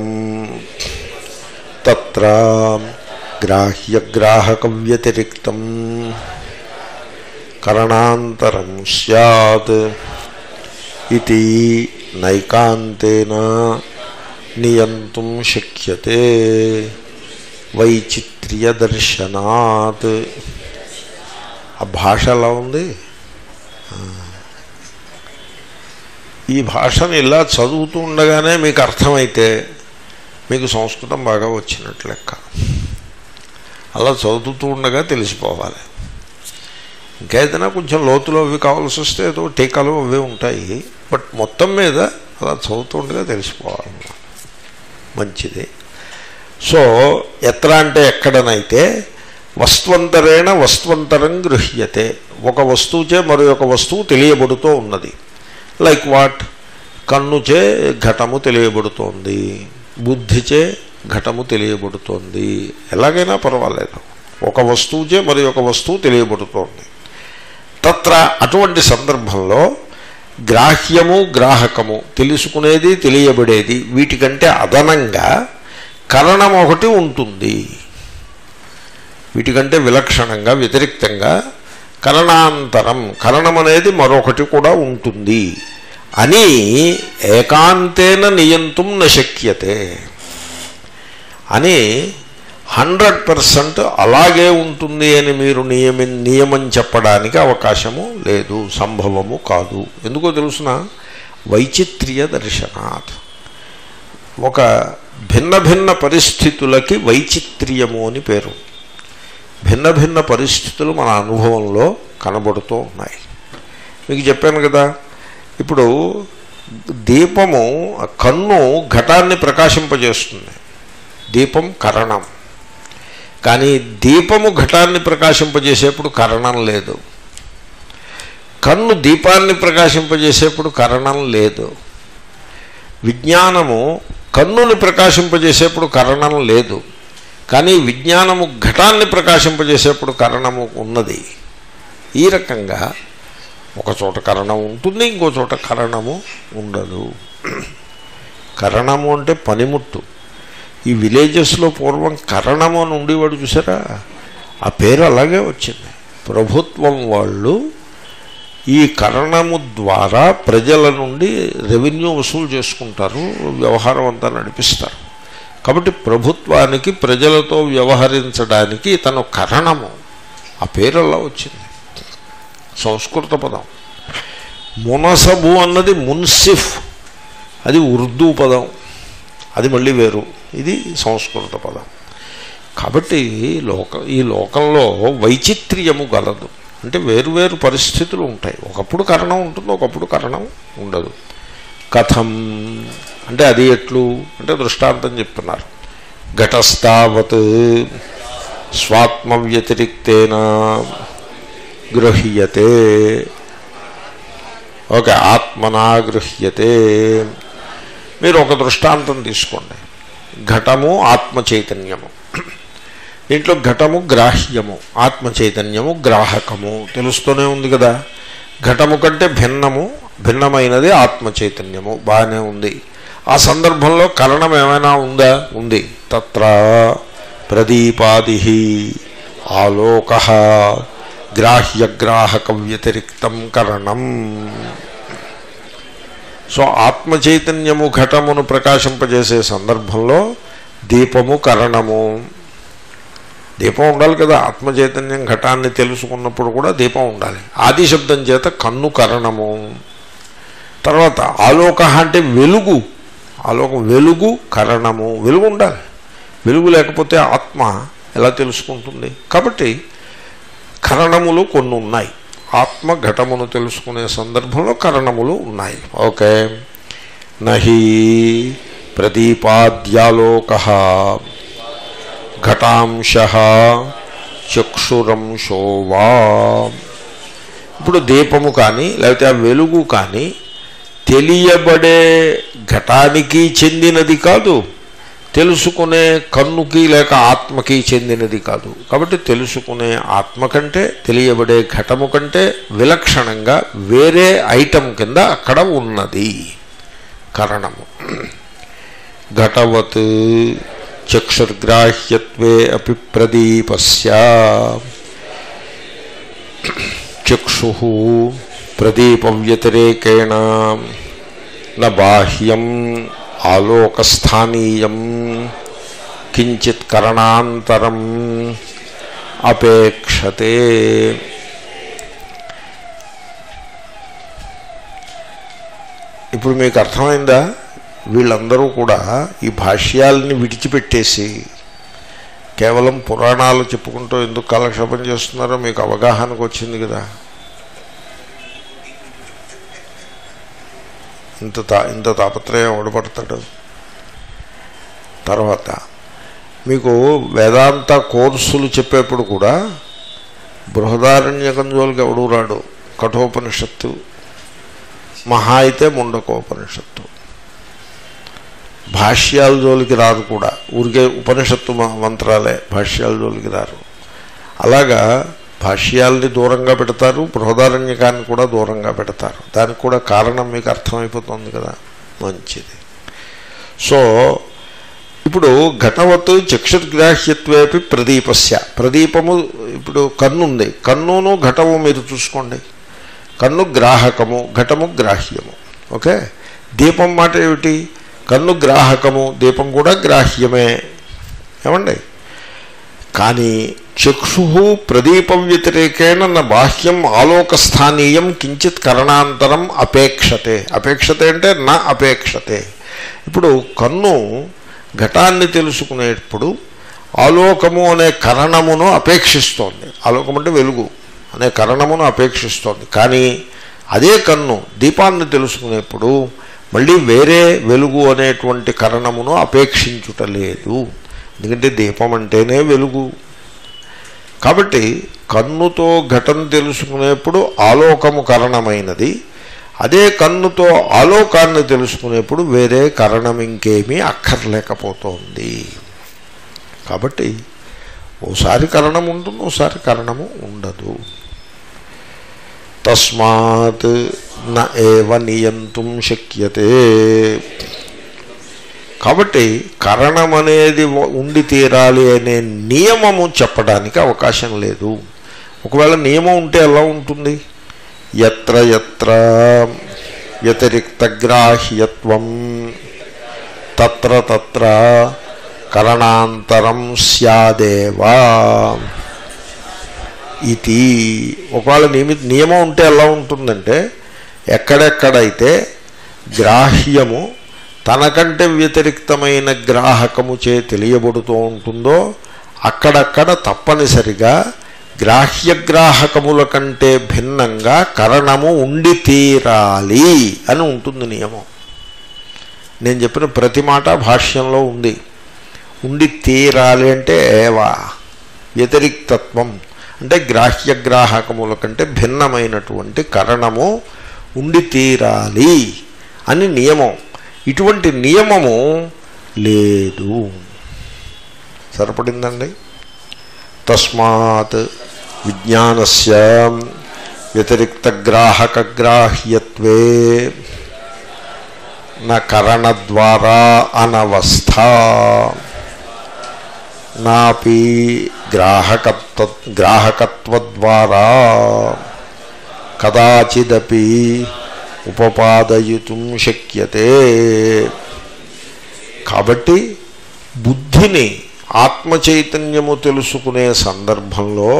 తత్ర గ్రాహ్యగ్రాహక వ్యతిరిక్తం కరణాంతరం సత్ ఇది నైకాంతేన నియంతుం శక్యతే వైచిత్ర్యదర్శనాత్ ఆ భాష ఎలా ఉంది ఈ భాషను ఇలా చదువుతూ ఉండగానే మీకు అర్థమైతే మీకు సంస్కృతం బాగా వచ్చినట్లు లెక్క అలా చదువుతూ ఉండగా తెలిసిపోవాలి ఇంకేదైనా కొంచెం లోతులో అవి కావాల్సి వస్తే ఏదో టీకాలు అవి ఉంటాయి బట్ మొత్తం మీద అలా చదువుతూ ఉండగా తెలిసిపోవాలి మంచిది సో ఎత్ర అంటే ఎక్కడనైతే వస్త్వంతరేణ వస్త్వంతరం గృహ్యతే ఒక వస్తువుచే మరో ఒక వస్తువు తెలియబడుతూ ఉన్నది లైక్ వాట్ కన్నుచే ఘటము తెలియబడుతోంది బుద్ధిచే ఘటము తెలియబడుతోంది ఎలాగైనా పర్వాలేదు ఒక వస్తువుచే మరి ఒక వస్తువు తెలియబడుతోంది తత్ర అటువంటి సందర్భంలో గ్రాహ్యము గ్రాహకము తెలుసుకునేది తెలియబడేది వీటికంటే అదనంగా కరణం ఒకటి ఉంటుంది వీటికంటే విలక్షణంగా వ్యతిరిక్తంగా కరణాంతరం కరణం అనేది మరొకటి కూడా ఉంటుంది అని ఏకాంతేన నియంతుం నశక్యతే అని హండ్రెడ్ పర్సెంట్ అలాగే ఉంటుంది అని మీరు నియమి నియమం చెప్పడానికి అవకాశము లేదు సంభవము కాదు ఎందుకో తెలుసిన వైచిత్ర్య దర్శనాత్ ఒక భిన్న భిన్న పరిస్థితులకి వైచిత్ర్యము అని పేరు భిన్న భిన్న పరిస్థితులు మన అనుభవంలో కనబడుతూ ఉన్నాయి మీకు చెప్పాను కదా ఇప్పుడు దీపము కన్ను ఘటాన్ని ప్రకాశింపజేస్తుంది దీపం కరణం కానీ దీపము ఘటాన్ని ప్రకాశింపజేసేప్పుడు కరణం లేదు కన్ను దీపాన్ని ప్రకాశింపజేసేప్పుడు కరణం లేదు విజ్ఞానము కన్నుని ప్రకాశింపజేసేప్పుడు కరణం లేదు కానీ విజ్ఞానము ఘటాన్ని ప్రకాశింపజేసేప్పుడు కరణము ఉన్నది ఈ రకంగా ఒక చోట కరణం ఉంటుంది ఇంకో చోట కరణము ఉండదు కరణము అంటే పనిముట్టు ఈ విలేజెస్లో పూర్వం కరణము అని ఉండేవాడు చూసారా ఆ పేరు అలాగే వచ్చింది ప్రభుత్వం వాళ్ళు ఈ కరణము ద్వారా ప్రజల నుండి రెవెన్యూ వసూలు చేసుకుంటారు వ్యవహారం అంతా నడిపిస్తారు కాబట్టి ప్రభుత్వానికి ప్రజలతో వ్యవహరించడానికి తను కరణము ఆ పేరు అలా వచ్చింది సంస్కృత పదం మునసబు అన్నది మున్సిఫ్ అది ఉర్దూ పదం అది మళ్ళీ వేరు ఇది సంస్కృత పదం కాబట్టి లోక ఈ లోకంలో వైచిత్ర్యము గలదు అంటే వేరువేరు పరిస్థితులు ఉంటాయి ఒకప్పుడు కరణం ఉంటుంది ఒకప్పుడు కరణం ఉండదు కథం అంటే అది ఎట్లు అంటే దృష్టాంతం చెప్తున్నారు ఘటస్థావత్ స్వాత్మ వ్యతిరిక్తేన గృహ్యతే ఓకే ఆత్మనా గృహ్యతే మీరు ఒక దృష్టాంతం తీసుకోండి ఘటము ఆత్మ చైతన్యము దీంట్లో ఘటము గ్రాహ్యము ఆత్మ చైతన్యము గ్రాహకము తెలుస్తూనే ఉంది కదా ఘటము కంటే భిన్నము భిన్నమైనది ఆత్మ చైతన్యము బాగానే ఉంది ఆ సందర్భంలో కరణం ఏమైనా ఉందా ఉంది తత్ర ప్రదీపాది ఆలోక గ్రాహ్యగ్రాహక వ్యతిరిక్తం కరణం సో ఆత్మ చైతన్యము ఘటమును ప్రకాశింపజేసే సందర్భంలో దీపము కరణము దీపం ఉండాలి కదా ఆత్మ చైతన్యం ఘటాన్ని తెలుసుకున్నప్పుడు కూడా దీపం ఉండాలి ఆది శబ్దం చేత కన్ను కరణము తర్వాత ఆలోక అంటే వెలుగు ఆలోకం వెలుగు కరణము వెలుగు ఉండాలి వెలుగు లేకపోతే ఆత్మ ఎలా తెలుసుకుంటుంది కాబట్టి కరణములు కొన్ని ఉన్నాయి ఆత్మ ఘటమును తెలుసుకునే సందర్భంలో కరణములు ఉన్నాయి ఓకే నహి ప్రదీపాద్యాలోక ఘటాంశ చక్షురంశో వా ఇప్పుడు దీపము కానీ లేకపోతే ఆ వెలుగు కానీ తెలియబడే ఘటానికి చెందినది కాదు తెలుసుకునే కన్నుకి లేక ఆత్మకి చెందినది కాదు కాబట్టి తెలుసుకునే ఆత్మ కంటే తెలియబడే ఘటము కంటే విలక్షణంగా వేరే ఐటమ్ కింద అక్కడ ఉన్నది కరణము ఘటవత్ చక్షుర్గ్రాహ్యత్వే అపి ప్రదీపస్య చక్షు ప్రదీప వ్యతిరేకేణ న బాహ్యం ఆలోకస్థానీయం కించిత్ కరణాంతరం అపేక్షతే ఇప్పుడు మీకు అర్థమైందా వీళ్ళందరూ కూడా ఈ భాష్యాలని విడిచిపెట్టేసి కేవలం పురాణాలు చెప్పుకుంటూ ఎందుకు కాలక్షేపం చేస్తున్నారో మీకు అవగాహనకు వచ్చింది కదా ఇంత తా ఇంత తాపత్రయం ఓడపడతాడు తర్వాత మీకు వేదాంత కోర్సులు చెప్పేప్పుడు కూడా బృహదారణ్యకం జోలికి ఎవడు రాడు కఠోపనిషత్తు మహా అయితే ముండకోపనిషత్తు భాష్యాల జోలికి రారు కూడా ఊరికే ఉపనిషత్తు మ- మంత్రాలే భాష్యాల జోలికి రారు అలాగా భాష్యాల్ని దూరంగా పెడతారు బృహదారణ్యకాన్ని కూడా దూరంగా పెడతారు దానికి కూడా కారణం మీకు అర్థమైపోతుంది కదా మంచిది సో ఇప్పుడు ఘటవత్ చక్షుర్గ్రాహ్యత్వేపి ప్రదీపస్య ప్రదీపము ఇప్పుడు కన్ను ఉంది కన్నును ఘటము మీరు చూసుకోండి కన్ను గ్రాహకము ఘటము గ్రాహ్యము ఓకే దీపం మాట ఏమిటి కన్ను గ్రాహకము దీపం కూడా గ్రాహ్యమే ఏమండి కానీ చక్షు ప్రదీపం వ్యతిరేకేణ నా బాహ్యం ఆలోకస్థానీయం కించిత్ కరణాంతరం అపేక్షతే అపేక్షతే అంటే నా అపేక్షతే ఇప్పుడు కన్ను ఘటాన్ని తెలుసుకునేటప్పుడు ఆలోకము అనే కరణమును అపేక్షిస్తోంది ఆలోకం అంటే వెలుగు అనే కరణమును అపేక్షిస్తోంది కానీ అదే కన్ను దీపాన్ని తెలుసుకునేప్పుడు మళ్ళీ వేరే వెలుగు అనేటువంటి కరణమును అపేక్షించుటలేదు ఎందుకంటే దీపం అంటేనే వెలుగు కాబట్టి కన్నుతో ఘటన తెలుసుకునేప్పుడు ఆలోకము కరణమైనది అదే కన్నుతో ఆలోకాన్ని తెలుసుకునేప్పుడు వేరే కరణం ఇంకేమీ అక్కర్లేకపోతోంది కాబట్టి ఓసారి కరణం ఉంటుంది ఓసారి కరణము ఉండదు తస్మాత్ న ఏవ నియంతుం శక్యతే కాబట్టి కరణం అనేది ఉండి తీరాలి అనే నియమము చెప్పడానికి అవకాశం లేదు ఒకవేళ నియమం ఉంటే ఎలా ఉంటుంది ఎత్ర ఎత్ర వ్యతిరిక్తగ్రాహ్యత్వం తత్ర తత్ర కరణాంతరం స్యాదేవా ఇది ఒకవేళ నియమి నియమం ఉంటే ఎలా ఉంటుందంటే ఎక్కడెక్కడైతే గ్రాహ్యము తనకంటే వ్యతిరిక్తమైన గ్రాహకము చే తెలియబడుతూ ఉంటుందో అక్కడక్కడ తప్పనిసరిగా గ్రాహ్యగ్రాహకముల కంటే భిన్నంగా కరణము ఉండి తీరాలి అని ఉంటుంది నియమం నేను చెప్పిన ప్రతి మాట భాష్యంలో ఉంది ఉండి తీరాలి అంటే ఏవా వ్యతిరిక్తత్వం అంటే గ్రాహ్యగ్రాహకముల కంటే భిన్నమైనటువంటి కరణము ఉండి తీరాలి అని నియమం ఇటువంటి నియమము లేదు సరిపడిందండి తస్మాత్ విజ్ఞానస్య వ్యతిరిక్త గ్రాహక గ్రాహ్యత్వే నా కరణద్వారా అనవస్థ నాపి గ్రాహకత్వ గ్రాహకత్వద్వారా కదాచిదపి ఉపపాదయితుం శక్యతే కాబట్టి బుద్ధిని ఆత్మ చైతన్యము తెలుసుకునే సందర్భంలో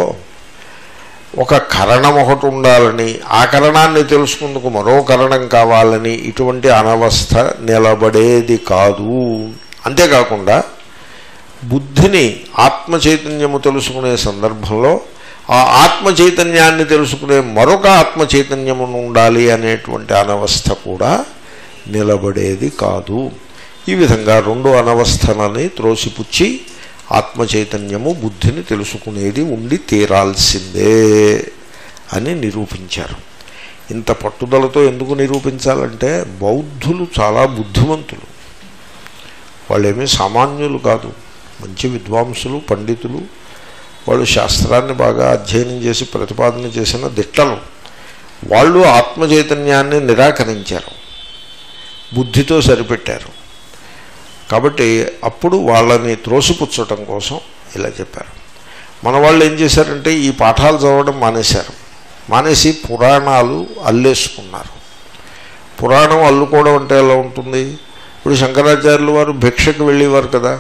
ఒక కరణం ఒకటి ఉండాలని ఆ కరణాన్ని తెలుసుకుందుకు మరో కరణం కావాలని ఇటువంటి అనవస్థ నిలబడేది కాదు అంతేకాకుండా బుద్ధిని ఆత్మ చైతన్యము తెలుసుకునే సందర్భంలో ఆ ఆత్మ చైతన్యాన్ని తెలుసుకునే మరొక ఆత్మ చైతన్యము ఉండాలి అనేటువంటి అనవస్థ కూడా నిలబడేది కాదు ఈ విధంగా రెండు అనవస్థలని త్రోసిపుచ్చి ఆత్మ చైతన్యము బుద్ధిని తెలుసుకునేది ఉండి తీరాల్సిందే అని నిరూపించారు ఇంత పట్టుదలతో ఎందుకు నిరూపించాలంటే బౌద్ధులు చాలా బుద్ధిమంతులు వాళ్ళేమీ సామాన్యులు కాదు మంచి విద్వాంసులు పండితులు వాళ్ళు శాస్త్రాన్ని బాగా అధ్యయనం చేసి ప్రతిపాదన చేసిన దిట్టలు వాళ్ళు ఆత్మ చైతన్యాన్ని నిరాకరించారు బుద్ధితో సరిపెట్టారు కాబట్టి అప్పుడు వాళ్ళని త్రోసిపుచ్చటం కోసం ఇలా చెప్పారు మన వాళ్ళు ఏం చేశారంటే ఈ పాఠాలు చదవడం మానేశారు మానేసి పురాణాలు అల్లేసుకున్నారు పురాణం అల్లుకోవడం అంటే ఎలా ఉంటుంది ఇప్పుడు శంకరాచార్యులు వారు భిక్షకు వెళ్ళేవారు కదా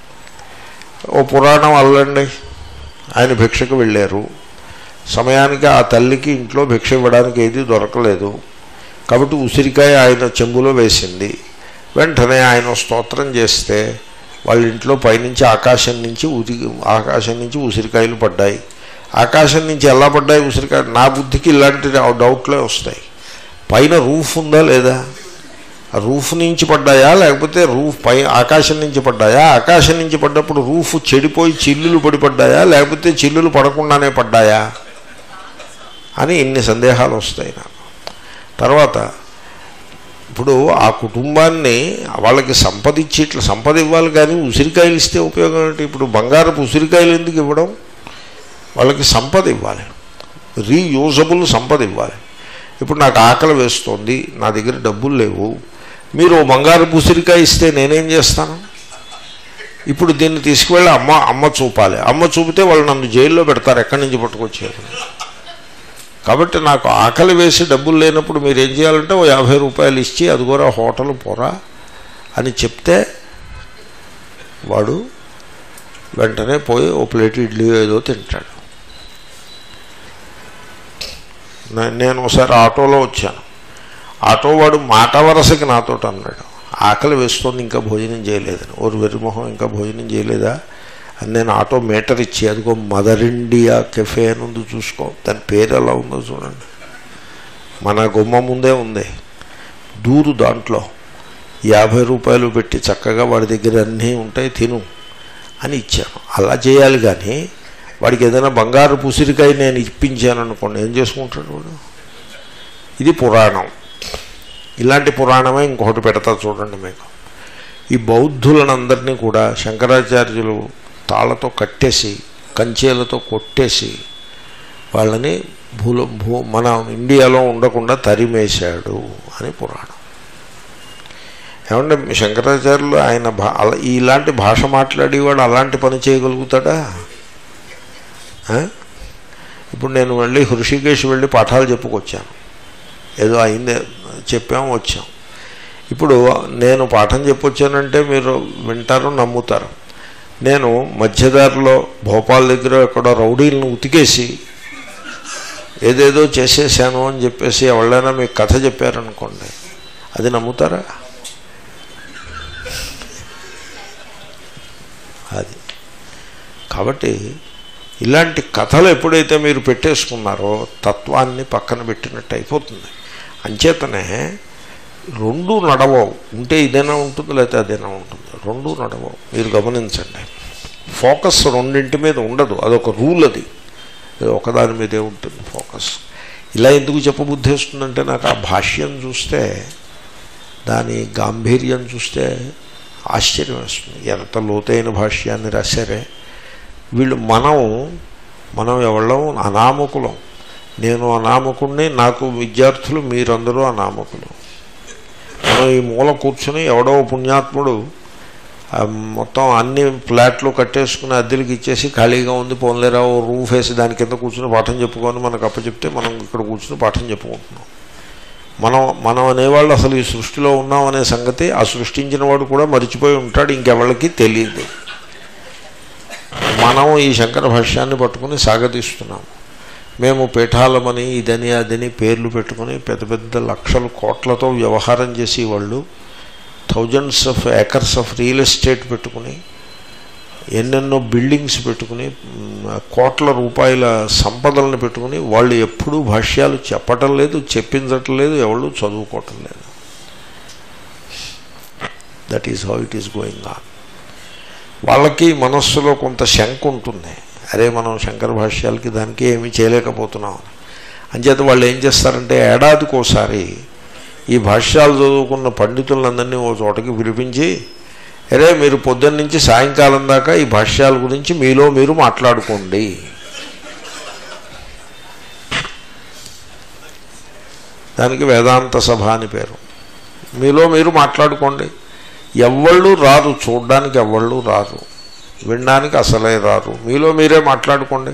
ఓ పురాణం అల్లండి ఆయన భిక్షకు వెళ్ళారు సమయానికి ఆ తల్లికి ఇంట్లో భిక్ష ఇవ్వడానికి ఏది దొరకలేదు కాబట్టి ఉసిరికాయ ఆయన చెంబులో వేసింది వెంటనే ఆయన స్తోత్రం చేస్తే వాళ్ళ ఇంట్లో పైనుంచి ఆకాశం నుంచి ఉరి ఆకాశం నుంచి ఉసిరికాయలు పడ్డాయి ఆకాశం నుంచి ఎలా పడ్డాయి ఉసిరికాయ నా బుద్ధికి ఇలాంటి డౌట్లే వస్తాయి పైన రూఫ్ ఉందా లేదా ఆ రూఫ్ నుంచి పడ్డాయా లేకపోతే రూఫ్ పై ఆకాశం నుంచి పడ్డాయా ఆకాశం నుంచి పడ్డప్పుడు రూఫ్ చెడిపోయి చిల్లులు పడి పడ్డాయా లేకపోతే చిల్లులు పడకుండానే పడ్డాయా అని ఇన్ని సందేహాలు వస్తాయి నాకు తర్వాత ఇప్పుడు ఆ కుటుంబాన్ని వాళ్ళకి సంపద ఇచ్చి ఇట్లా సంపద ఇవ్వాలి కానీ ఉసిరికాయలు ఇస్తే ఉపయోగం ఏంటి ఇప్పుడు బంగారపు ఉసిరికాయలు ఎందుకు ఇవ్వడం వాళ్ళకి సంపద ఇవ్వాలి రీయూజబుల్ సంపద ఇవ్వాలి ఇప్పుడు నాకు ఆకలి వేస్తోంది నా దగ్గర డబ్బులు లేవు మీరు ఓ బంగారపు ఉసిరికాయ ఇస్తే నేనేం చేస్తాను ఇప్పుడు దీన్ని తీసుకువెళ్ళి అమ్మ అమ్మ చూపాలి అమ్మ చూపితే వాళ్ళు నన్ను జైల్లో పెడతారు ఎక్కడి నుంచి పట్టుకొచ్చారు కాబట్టి నాకు ఆకలి వేసి డబ్బులు లేనప్పుడు మీరు ఏం చేయాలంటే ఓ యాభై రూపాయలు ఇచ్చి అదిగోరా హోటల్ పోరా అని చెప్తే వాడు వెంటనే పోయి ఓ ప్లేట్ ఇడ్లీ ఏదో తింటాడు నే- నేను ఒకసారి ఆటోలో వచ్చాను ఆటో వాడు మాట వరసకి నాతో అన్నాడు ఆకలి వేస్తోంది ఇంకా భోజనం చేయలేదని ఓరు వెర్రిమొహం ఇంకా భోజనం చేయలేదా అని నేను ఆటో మీటర్ ఇచ్చి అదిగో మదర్ ఇండియా కెఫే అని ఉంది చూసుకో దాని పేరు ఎలా ఉందో చూడండి మన గుమ్మ ముందే ఉంది దూరు దాంట్లో యాభై రూపాయలు పెట్టి చక్కగా వాడి దగ్గర అన్నీ ఉంటాయి తిను అని ఇచ్చాను అలా చేయాలి కానీ వాడికి ఏదైనా బంగారు పుసిరికాయ నేను ఇప్పించాను అనుకోండి ఏం చేసుకుంటాడు వాడు ఇది పురాణం ఇలాంటి పురాణమే ఇంకొకటి పెడతా చూడండి మీకు ఈ బౌద్ధులనందరినీ కూడా శంకరాచార్యులు తాళ్ళతో కట్టేసి కంచేలతో కొట్టేసి వాళ్ళని భూలో భూ మన ఇండియాలో ఉండకుండా తరిమేశాడు అని పురాణం ఏమంటే శంకరాచార్యులు ఆయన భా అలా ఇలాంటి భాష మాట్లాడేవాడు అలాంటి పని చేయగలుగుతాడా ఆ? ఇప్పుడు నేను వెళ్ళి హృషికేశ్ వెళ్ళి పాఠాలు చెప్పుకొచ్చాను ఏదో అయిందే చెప్పాము వచ్చాం ఇప్పుడు నేను పాఠం చెప్పొచ్చానంటే మీరు వింటారు నమ్ముతారు నేను మధ్యదారిలో భోపాల్ దగ్గర ఎక్కడో రౌడీలను ఉతికేసి ఏదేదో చేసేసాను అని చెప్పేసి ఎవరైనా మీకు కథ చెప్పారనుకోండి అది నమ్ముతారా అది కాబట్టి ఇలాంటి కథలు ఎప్పుడైతే మీరు పెట్టేసుకున్నారో తత్వాన్ని పక్కన పెట్టినట్టు అయిపోతుంది అంచేతనే రెండు నడవవు ఉంటే ఇదైనా ఉంటుంది లేకపోతే అదైనా ఉంటుంది రెండు నడవవు మీరు గమనించండి ఫోకస్ రెండింటి మీద ఉండదు అదొక రూల్ అది అది ఒకదాని మీదే ఉంటుంది ఫోకస్ ఇలా ఎందుకు చెప్పబుద్ధి వస్తుందంటే నాకు ఆ భాష్యం చూస్తే దాని గాంభీర్యం చూస్తే ఆశ్చర్యం వేస్తుంది ఎంత లోతైన భాష్యాన్ని రాశారే వీళ్ళు మనం మనం ఎవళ్ళం అనామకులం నేను అనామకుణ్ణి నాకు విద్యార్థులు మీరందరూ అనామకులు మనం ఈ మూల కూర్చుని ఎవడో పుణ్యాత్ముడు ఆ మొత్తం అన్ని ఫ్లాట్లు కట్టేసుకుని అద్దెలకి ఇచ్చేసి ఖాళీగా ఉంది పోన్లేరా ఓ రూఫ్ వేసి దాని కింద కూర్చుని పాఠం చెప్పుకొని మనకు అప్పచెప్తే మనం ఇక్కడ కూర్చుని పాఠం చెప్పుకుంటున్నాం మనం మనం అనేవాళ్ళు అసలు ఈ సృష్టిలో ఉన్నాం అనే సంగతి ఆ సృష్టించిన వాడు కూడా మర్చిపోయి ఉంటాడు ఇంకెవళ్ళకి తెలియదు మనం ఈ శంకర భాష్యాన్ని పట్టుకుని సాగతీస్తున్నాం మేము పీఠాలమని ఇదని అదని పేర్లు పెట్టుకుని పెద్ద పెద్ద లక్షల కోట్లతో వ్యవహారం చేసి వాళ్ళు thousands of acres of real estate పెట్టుకుని ఎన్నెన్నో బిల్డింగ్స్ పెట్టుకుని మ్, కోట్ల రూపాయల సంపదలను పెట్టుకుని వాళ్ళు ఎప్పుడూ భాష్యాలు చెప్పటం లేదు చెప్పించటం లేదు ఎవళ్ళు చదువుకోవటం లేదు that is how it is going on వాళ్ళకి మనస్సులో కొంత శంక ఉంటుంది అరే మనం శంకర భాష్యాలకి దానికి ఏమీ చేయలేకపోతున్నాం అని. అంచేత వాళ్ళు ఏం చేస్తారంటే ఏడాదికోసారి ఈ భాష్యాలు చదువుకున్న పండితులందరినీ ఓ చోటకి పిలిపించి అరే మీరు పొద్దున్న నుంచి సాయంకాలం దాకా ఈ భాష్యాల గురించి మీలో మీరు మాట్లాడుకోండి దానికి వేదాంత సభ అని పేరు మీలో మీరు మాట్లాడుకోండి ఎవ్వళ్ళు రారు చూడడానికి ఎవ్వళ్ళు రారు వినడానికి అసలే రారు మీలో మీరే మాట్లాడుకోండి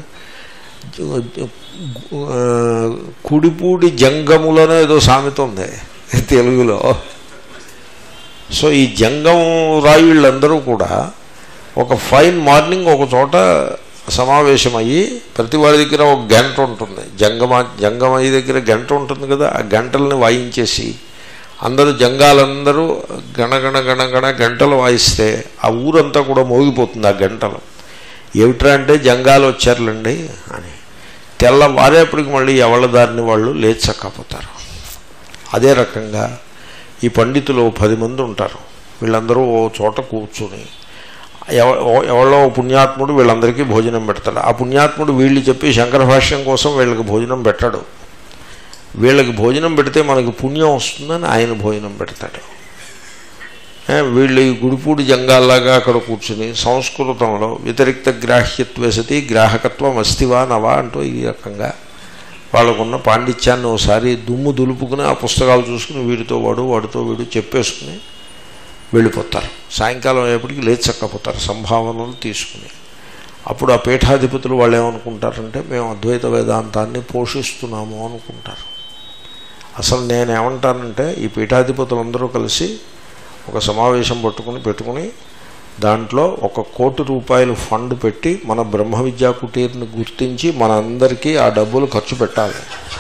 ఆ, కుడిపూడి జంగములను ఏదో సామెత ఉంది తెలుగులో సో ఈ జంగం రాయుళ్ళందరూ కూడా ఒక ఫైన్ మార్నింగ్ ఒక చోట సమావేశమయ్యి ప్రతి వారి దగ్గర ఒక గంట ఉంటుంది జంగమ జంగమయ్య దగ్గర గంట ఉంటుంది కదా ఆ గంటల్ని వాయించేసి అందరూ జంగాలందరూ గణగణ గణగణ గంటలు వాయిస్తే ఆ ఊరంతా కూడా మోగిపోతుంది ఆ గంటలు ఏమిట్రా అంటే జంగాలు వచ్చారులండి అని తెల్లవారేపటికి మళ్ళీ ఎవళ్ళ దారిని వాళ్ళు లేచక్కపోతారు అదే రకంగా ఈ పండితులు ఓ పది మంది ఉంటారు వీళ్ళందరూ ఓ చోట కూర్చుని ఎవ- ఓ- ఎవరో ఓ పుణ్యాత్ముడు వీళ్ళందరికీ భోజనం పెడతాడు ఆ పుణ్యాత్ముడు వీళ్ళు చెప్పి శంకర భాష్యం కోసం వీళ్ళకి భోజనం పెట్టాడు వీళ్ళకి భోజనం పెడితే మనకి పుణ్యం వస్తుందని ఆయన భోజనం పెడతాడు ఏ, వీళ్ళు ఈ గుడిపూడి జంగాల్లాగా అక్కడ కూర్చుని సంస్కృతంలో వ్యతిరిక్త గ్రాహ్యత్వ సతి గ్రాహకత్వం అస్తివా నవా అంటూ ఈ రకంగా వాళ్ళకున్న పాండిత్యాన్ని ఒకసారి దుమ్ము దులుపుకుని ఆ పుస్తకాలు చూసుకుని వీడితో వాడు వాడితో వీడు చెప్పేసుకుని వెళ్ళిపోతారు సాయంకాలం అయ్యేప్పటికి లేచక్కపోతారు సంభావనలు తీసుకుని అప్పుడు ఆ పీఠాధిపతులు వాళ్ళు ఏమనుకుంటారంటే మేము అద్వైత వేదాంతాన్ని పోషిస్తున్నాము అనుకుంటారు అసలు నేనేమంటానంటే ఈ పీఠాధిపతులందరూ కలిసి ఒక సమావేశం పట్టుకుని పెట్టుకుని దాంట్లో ఒక కోటి రూపాయలు ఫండ్ పెట్టి మన బ్రహ్మ విద్యా కుటీర్ని గుర్తించి మనందరికీ ఆ డబ్బులు ఖర్చు పెట్టాలి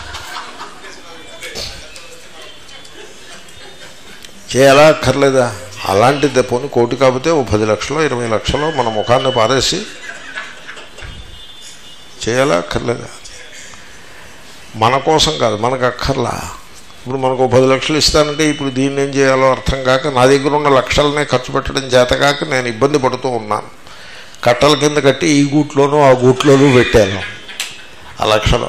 చేయాలా అక్కర్లేదా అలాంటిది పోనీ కోటి కాకపోతే ఓ పది లక్షలు ఇరవై లక్షలు మన ముఖాన్ని పారేసి చేయాలా అక్కర్లేదా మన కోసం కాదు మనకు అక్కర్లా ఇప్పుడు మనకు ఓ పది లక్షలు ఇస్తానంటే ఇప్పుడు దీన్ని ఏం చేయాలో అర్థం కాక నా దగ్గర ఉన్న లక్షలనే ఖర్చు పెట్టడం చేత కాక నేను ఇబ్బంది పడుతూ ఉన్నాను కట్టల కింద కట్టి ఈ గూట్లోనూ ఆ గూట్లోనూ పెట్టాను ఆ లక్షలు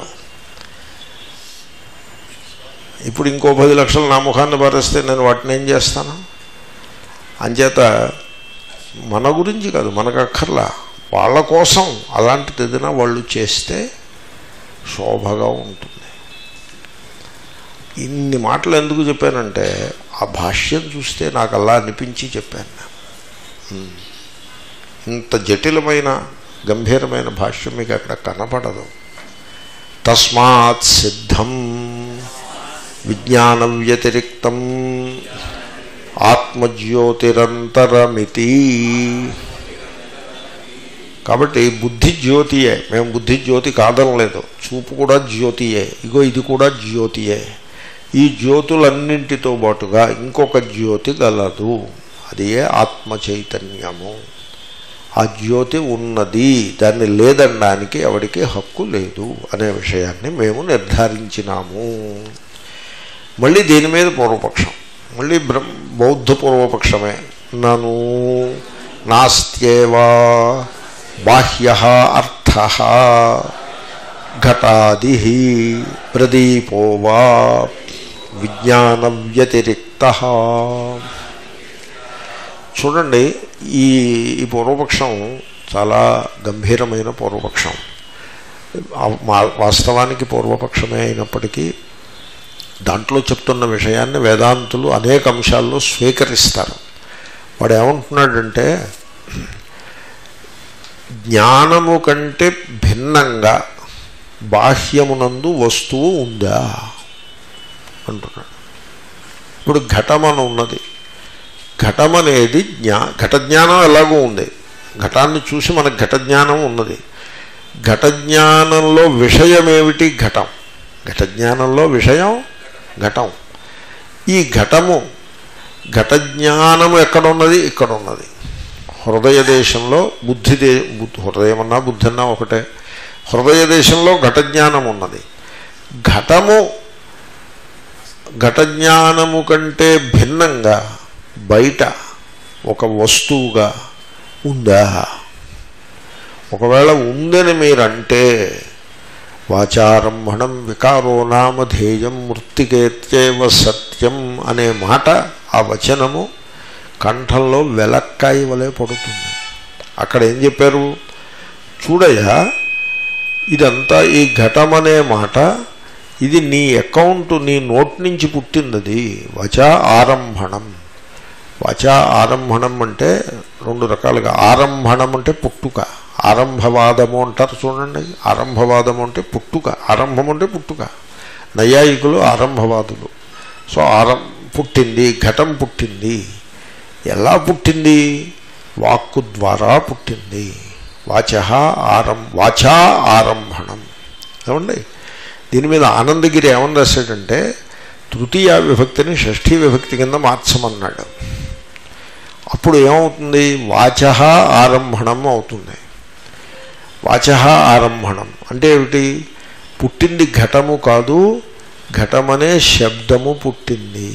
ఇప్పుడు ఇంకో పది లక్షలు నా ముఖాన్ని పారేస్తే నేను వాటిని ఏం చేస్తాను అంచేత మన గురించి కాదు మనకు అక్కర్లా వాళ్ళ కోసం అలాంటిది ఏదైనా వాళ్ళు చేస్తే శోభగా ఉంటుంది ఇన్ని మాటలు ఎందుకు చెప్పానంటే ఆ భాష్యం చూస్తే నాకు అలా అనిపించి చెప్పాను నేను. ఉమ్. ఇంత జటిలమైన గంభీరమైన భాష్యం మీకు అక్కడ కనపడదు తస్మాత్ సిద్ధం విజ్ఞాన వ్యతిరిక్తం ఆత్మజ్యోతిరంతరమితి కాబట్టి బుద్ధి జ్యోతియే మేము బుద్ధి జ్యోతి కాదనలేదు చూపు కూడా జ్యోతియే ఇగో ఇది కూడా జ్యోతియే ఈ జ్యోతులన్నింటితో పాటుగా ఇంకొక జ్యోతి గలదు అది ఏ ఆత్మ చైతన్యము ఆ జ్యోతి ఉన్నది దాన్ని లేదనడానికి ఎవరికి హక్కు లేదు అనే విషయాన్ని మేము నిర్ధారించినాము మళ్ళీ దీని మీద పూర్వపక్షం మళ్ళీ బ్రహ్మ బౌద్ధ పూర్వపక్షమే నను నాస్త్యేవా బాహ్య అర్థ ఘటాది ప్రదీపో వా విజ్ఞాన వ్యతిరిక్త చూడండి ఈ ఈ పూర్వపక్షం చాలా గంభీరమైన పూర్వపక్షం ఆ- మా- వాస్తవానికి పూర్వపక్షమే అయినప్పటికీ దాంట్లో చెప్తున్న విషయాన్ని వేదాంతులు అనేక అంశాల్లో స్వీకరిస్తారు వాడు ఏమంటున్నాడంటే జ్ఞానము కంటే భిన్నంగా బాహ్యమునందు వస్తువు ఉందా అంటున్నాడు ఇప్పుడు ఘటమని ఉన్నది ఘటం అనేది జ్ఞా ఘట జ్ఞానం ఎలాగో ఉంది ఘటాన్ని చూసి మనకు ఘట జ్ఞానం ఉన్నది ఘట జ్ఞానంలో విషయమేమిటి ఘటం ఘట జ్ఞానంలో విషయం ఘటం ఈ ఘటము ఘట జ్ఞానము ఎక్కడ ఉన్నది ఇక్కడ ఉన్నది హృదయ దేశంలో బుద్ధి దే బుద్ధి హృదయం అన్నా బుద్ధి అన్నా ఒకటే హృదయ దేశంలో ఘట జ్ఞానం ఉన్నది ఘటము ఘట జ్ఞానము కంటే భిన్నంగా బయట ఒక వస్తువుగా ఉందా ఒకవేళ ఉందని మీరంటే వాచారంభణం వికారో నామధేయం మృత్తికేత్యేవ సత్యం అనే మాట ఆ వచనము కంఠంలో వెలక్కాయి వలె పడుతుంది అక్కడ ఏం చెప్పారు చూడయ్యా ఇదంతా ఈ ఘటం అనే మాట ఇది నీ అకౌంట్ నీ నోట్ నుంచి పుట్టిందది వచా ఆరంభణం వచా ఆరంభణం అంటే రెండు రకాలుగా ఆరంభణం అంటే పుట్టుక ఆరంభవాదము అంటారు చూడండి ఆరంభవాదము అంటే పుట్టుక ఆరంభం అంటే పుట్టుక నైయాయికులు ఆరంభవాదులు సో ఆరం పుట్టింది ఘటం పుట్టింది ఎలా పుట్టింది వాక్కు ద్వారా పుట్టింది వాచ ఆరం వాచా ఆరంభణం ఏమండి దీని మీద ఆనందగిరి ఏమని రాశాడంటే తృతీయ విభక్తిని షష్ఠీ విభక్తి కింద మార్చమన్నాడు అప్పుడు ఏమవుతుంది వాచ ఆరంభణం అవుతుంది వాచ ఆరంభణం అంటే ఏమిటి పుట్టింది ఘటము కాదు ఘటమనే శబ్దము పుట్టింది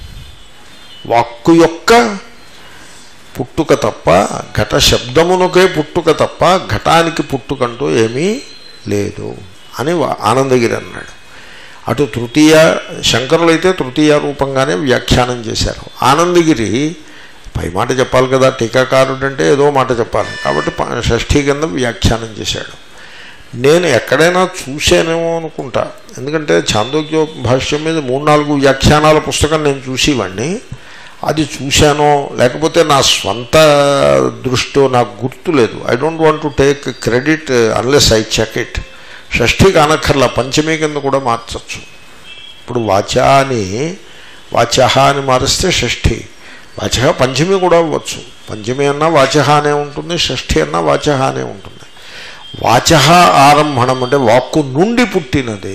వాక్కు యొక్క పుట్టుక తప్ప ఘట శబ్దమునకే పుట్టుక తప్ప ఘటానికి పుట్టుకంటూ ఏమీ లేదు అని వా- ఆనందగిరి అన్నాడు అటు తృతీయ శంకరులైతే తృతీయ రూపంగానే వ్యాఖ్యానం చేశారు ఆనందగిరి పై మాట చెప్పాలి కదా టీకాకారుడు అంటే ఏదో మాట చెప్పాలి కాబట్టి ప- షష్ఠీ కింద వ్యాఖ్యానం చేశాడు నేను ఎక్కడైనా చూశానేమో అనుకుంటా ఎందుకంటే చాందోగ్య భాష్యం మీద మూడు నాలుగు వ్యాఖ్యానాల పుస్తకం నేను చూసేవాడిని అది చూశానో లేకపోతే నా స్వంత దృష్టిలో నాకు గుర్తు లేదు I don't want to take credit unless I check it షష్ఠీ కానక్కర్లా పంచమీ కింద కూడా మార్చచ్చు ఇప్పుడు వాచా అని వాచహ అని మారిస్తే షష్ఠి వాచహ పంచమి కూడా అవ్వచ్చు పంచమి అన్నా వాచహ అనే ఉంటుంది షష్ఠి అన్నా వాచహ అనే ఉంటుంది వాచహ ఆరంభణం అంటే వాక్కు నుండి పుట్టినది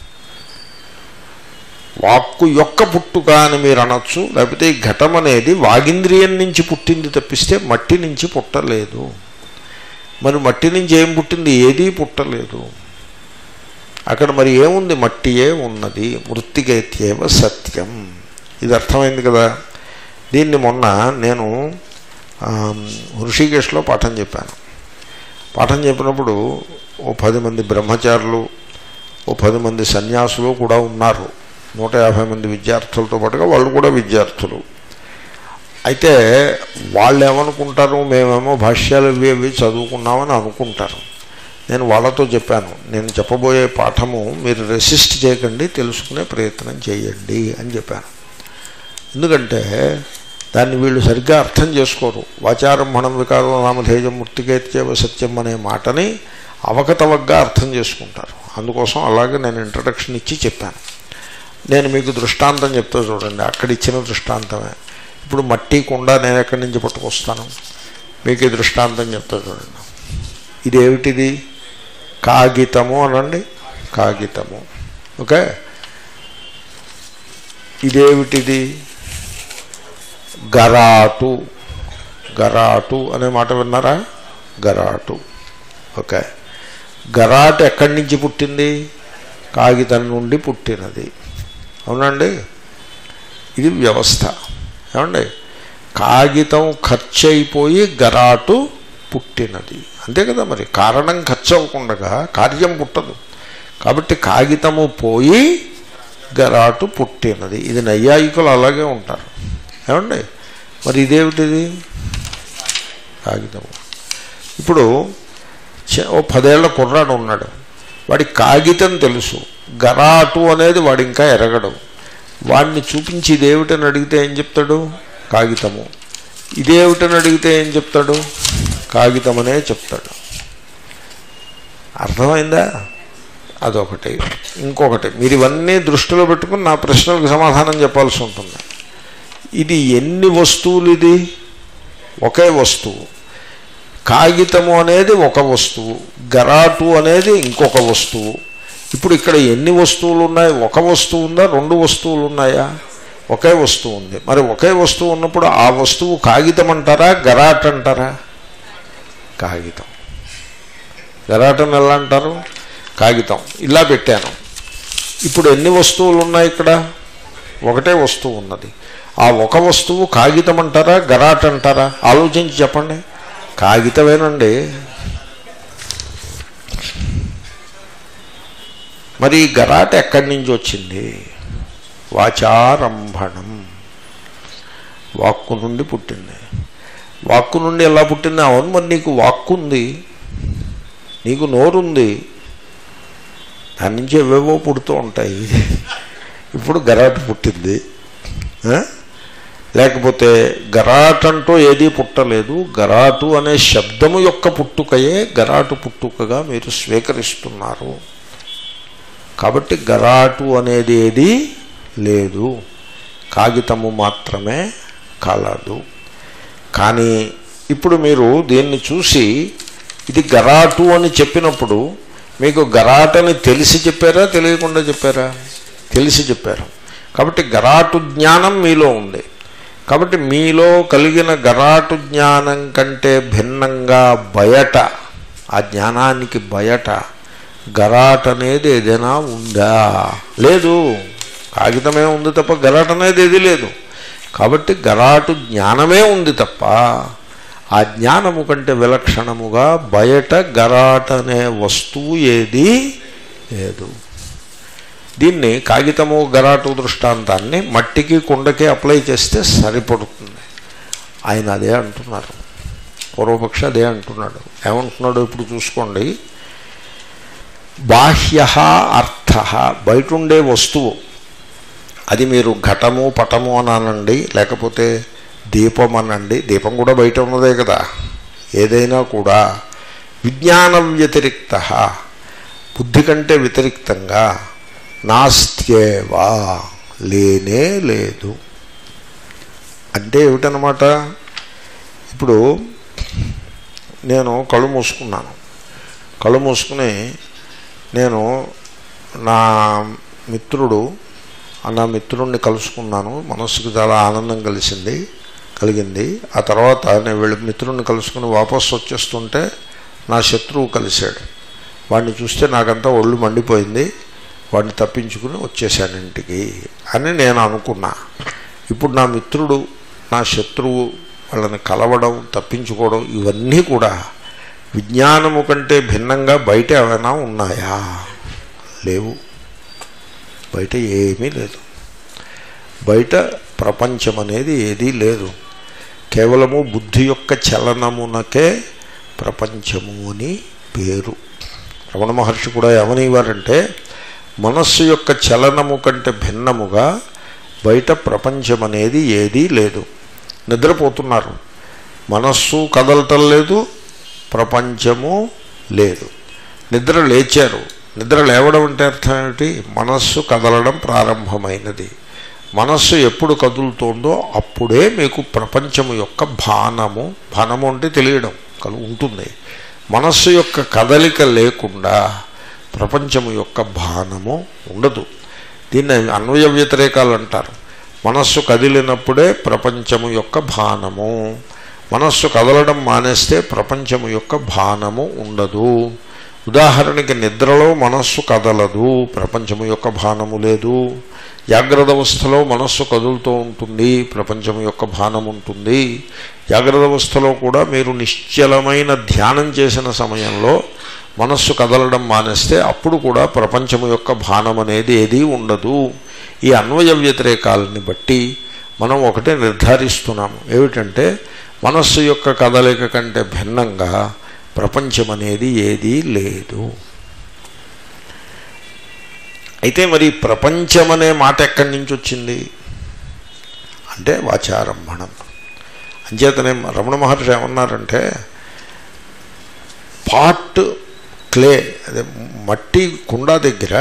వాక్కు యొక్క పుట్టుక అని మీరు అనొచ్చు లేకపోతే ఈ ఘటం అనేది వాగింద్రియం నుంచి పుట్టింది తప్పిస్తే మట్టి నుంచి పుట్టలేదు మరి మట్టి నుంచి ఏం పుట్టింది ఏదీ పుట్టలేదు అక్కడ మరి ఏముంది మట్టియే ఉన్నది మృత్తికైత్యేవ సత్యం ఇది అర్థమైంది కదా దీన్ని మొన్న నేను ఆ, హృషికేశ్లో పాఠం చెప్పాను పాఠం చెప్పినప్పుడు ఓ పది మంది బ్రహ్మచారులు ఓ పది మంది సన్యాసులు కూడా ఉన్నారు నూట యాభై మంది విద్యార్థులతో పాటుగా వాళ్ళు కూడా విద్యార్థులు అయితే వాళ్ళు ఏమనుకుంటారు మేమేమో భాష్యాలు ఇవి ఇవి చదువుకున్నామని అనుకుంటారు నేను వాళ్ళతో చెప్పాను నేను చెప్పబోయే పాఠము మీరు రెసిస్ట్ చేయకండి తెలుసుకునే ప్రయత్నం చేయండి అని చెప్పాను ఎందుకంటే దాన్ని వీళ్ళు సరిగ్గా అర్థం చేసుకోరు వాచారంభణం వికారం నామధేయం మృతికేత్యవ సత్యం అనే మాటని అవకతవగ్గా అర్థం చేసుకుంటారు అందుకోసం అలాగే నేను ఇంట్రడక్షన్ ఇచ్చి చెప్పాను నేను మీకు దృష్టాంతం చెప్తా చూడండి అక్కడ ఇచ్చిన దృష్టాంతమే ఇప్పుడు మట్టి కుండ నేను ఎక్కడి నుంచి పట్టుకొస్తాను మీకు ఈ దృష్టాంతం చెప్తా చూడండి ఇదేమిటిది కాగితము అనండి కాగితము ఓకే ఇదేమిటిది గరాటు గరాటు అనే మాట విన్నారా గరాటు ఓకే గరాటు ఎక్కడి నుంచి పుట్టింది కాగితం నుండి పుట్టినది అవునండి ఇది వ్యవస్థ ఏమండి కాగితం ఖర్చు అయిపోయి గరాటు పుట్టినది అంతే కదా మరి కారణం ఖర్చు అవ్వకుండా కార్యం పుట్టదు కాబట్టి కాగితము పోయి గరాటు పుట్టినది ఇది నైయాయికులు అలాగే ఉంటారు ఏమండి మరి ఇదేమిటిది కాగితము ఇప్పుడు చ- ఓ పదేళ్ల కుర్రాడు ఉన్నాడు వాడి కాగితం తెలుసు గరాటు అనేది వాడు ఇంకా ఎరగడు వాడిని చూపించి ఇదేమిటని అడిగితే ఏం చెప్తాడు కాగితము ఇదేమిటని అడిగితే ఏం చెప్తాడు కాగితమనే చెప్తాడు అర్థమైందా అదొకటి ఇంకొకటి మీరు ఇవన్నీ దృష్టిలో పెట్టుకుని నా ప్రశ్నలకు సమాధానం చెప్పాల్సి ఉంటుంది ఇది ఎన్ని వస్తువులు ఇది ఒకే వస్తువు కాగితము అనేది ఒక వస్తువు గరాటు అనేది ఇంకొక వస్తువు ఇప్పుడు ఇక్కడ ఎన్ని వస్తువులు ఉన్నాయి ఒక వస్తువు ఉందా రెండు వస్తువులు ఉన్నాయా ఒకే వస్తువు ఉంది మరి ఒకే వస్తువు ఉన్నప్పుడు ఆ వస్తువు కాగితం అంటారా గరాట్ అంటారా కాగితం గరాటం ఎలా అంటారు కాగితం ఇలా పెట్టాను ఇప్పుడు ఎన్ని వస్తువులు ఉన్నాయి ఇక్కడ ఒకటే వస్తువు ఉన్నది ఆ ఒక వస్తువు కాగితం అంటారా గరాట్ అంటారా ఆలోచించి చెప్పండి కాగితమేనండి మరి ఈ గరాట ఎక్కడి నుంచి వచ్చింది వాచారంభణం వాక్కు నుండి పుట్టింది వాక్కు నుండి ఎలా పుట్టింది అవును మరి నీకు వాక్కు ఉంది నీకు నోరుంది దాని నుంచి ఏవేవో పుడుతూ ఉంటాయి ఇప్పుడు గరాటు పుట్టింది ఆ? లేకపోతే గరాట్ అంటూ ఏదీ పుట్టలేదు గరాటు అనే శబ్దము యొక్క పుట్టుకయే గరాటు పుట్టుకగా మీరు స్వీకరిస్తున్నారు కాబట్టి గరాటు అనేది ఏది లేదు కాగితము మాత్రమే కలదు కానీ ఇప్పుడు మీరు దీన్ని చూసి ఇది గరాటు అని చెప్పినప్పుడు మీకు గరాటని తెలిసి చెప్పారా తెలియకుండా చెప్పారా తెలిసి చెప్పారు కాబట్టి గరాటు జ్ఞానం మీలో ఉంది కాబట్టి మీలో కలిగిన గరాటు జ్ఞానం కంటే భిన్నంగా బయట ఆ జ్ఞానానికి బయట గరాట్ అనేది ఏదైనా ఉందా లేదు కాగితమే ఉంది తప్ప గరాట్ అనేది ఏది లేదు కాబట్టి గరాటు జ్ఞానమే ఉంది తప్ప ఆ జ్ఞానము కంటే విలక్షణముగా బయట గరాట్ అనే వస్తువు ఏది లేదు దీన్ని కాగితము గరాటు దృష్టాంతాన్ని మట్టికి కుండకి అప్లై చేస్తే సరిపడుతుంది ఆయన అదే అంటున్నారు పూర్వపక్ష అదే అంటున్నాడు ఏమంటున్నాడు ఇప్పుడు చూసుకోండి బాహ్య అర్థ బయట ఉండే వస్తువు అది మీరు ఘటము పటము అని అనండి లేకపోతే దీపం అనండి దీపం కూడా బయట ఉన్నదే కదా ఏదైనా కూడా విజ్ఞాన వ్యతిరిక్త బుద్ధి కంటే వ్యతిరిక్తంగా నాస్త్యేవా లేనే లేదు అంటే ఏమిటనమాట ఇప్పుడు నేను కళ్ళు మూసుకున్నాను కళ్ళు మూసుకుని నేను నా మిత్రుడు ఆ నా మిత్రుడిని కలుసుకున్నాను మనస్సుకు చాలా ఆనందం కలిసింది కలిగింది ఆ తర్వాత నేను వెళ్ళి మిత్రుడిని కలుసుకుని వాపసు వచ్చేస్తుంటే నా శత్రువు కలిశాడు వాడిని చూస్తే నాకంతా ఒళ్ళు మండిపోయింది వాడిని తప్పించుకుని వచ్చేసాను ఇంటికి అని నేను అనుకున్నా ఇప్పుడు నా మిత్రుడు నా శత్రువు వాళ్ళని కలవడం తప్పించుకోవడం ఇవన్నీ కూడా విజ్ఞానము కంటే భిన్నంగా బయట ఏమైనా ఉన్నాయా లేవు బయట ఏమీ లేదు బయట ప్రపంచం అనేది ఏదీ లేదు కేవలము బుద్ధి యొక్క చలనమునకే ప్రపంచము అని పేరు రమణ మహర్షి కూడా ఏమనేవారంటే మనస్సు యొక్క చలనము కంటే భిన్నముగా బయట ప్రపంచం అనేది ఏదీ లేదు నిద్రపోతున్నారు మనస్సు కదలటం లేదు ప్రపంచము లేదు నిద్ర లేచారు నిద్ర లేవడం అంటే అర్థం ఏమిటి మనస్సు కదలడం ప్రారంభమైనది మనస్సు ఎప్పుడు కదులుతోందో అప్పుడే మీకు ప్రపంచము యొక్క భానము భానము అంటే తెలియడం కలు ఉంటుంది మనస్సు యొక్క కదలిక లేకుండా ప్రపంచము యొక్క భానము ఉండదు దీన్ని అన్వయ వ్యతిరేకాలు అంటారు మనస్సు కదిలినప్పుడే ప్రపంచము యొక్క భానము మనస్సు కదలడం మానేస్తే ప్రపంచము యొక్క భానము ఉండదు ఉదాహరణకి నిద్రలో మనస్సు కదలదు ప్రపంచము యొక్క భానము లేదు జాగ్రత్త అవస్థలో మనస్సు కదులుతూ ఉంటుంది ప్రపంచం యొక్క భానం ఉంటుంది జాగ్రత్త అవస్థలో కూడా మీరు నిశ్చలమైన ధ్యానం చేసిన సమయంలో మనస్సు కదలడం మానేస్తే అప్పుడు కూడా ప్రపంచం యొక్క భానం అనేది ఏదీ ఉండదు ఈ అన్వయ వ్యతిరేకాలని బట్టి మనం ఒకటే నిర్ధారిస్తున్నాము ఏమిటంటే మనస్సు యొక్క కదలిక కంటే భిన్నంగా ప్రపంచం అనేది ఏదీ లేదు అయితే మరి ప్రపంచం అనే మాట ఎక్కడి నుంచి వచ్చింది అంటే వాచారంభణం అంచేతనే రమణ మహర్షి ఏమన్నారంటే పాట్ క్లే అదే మట్టి కుండ దగ్గర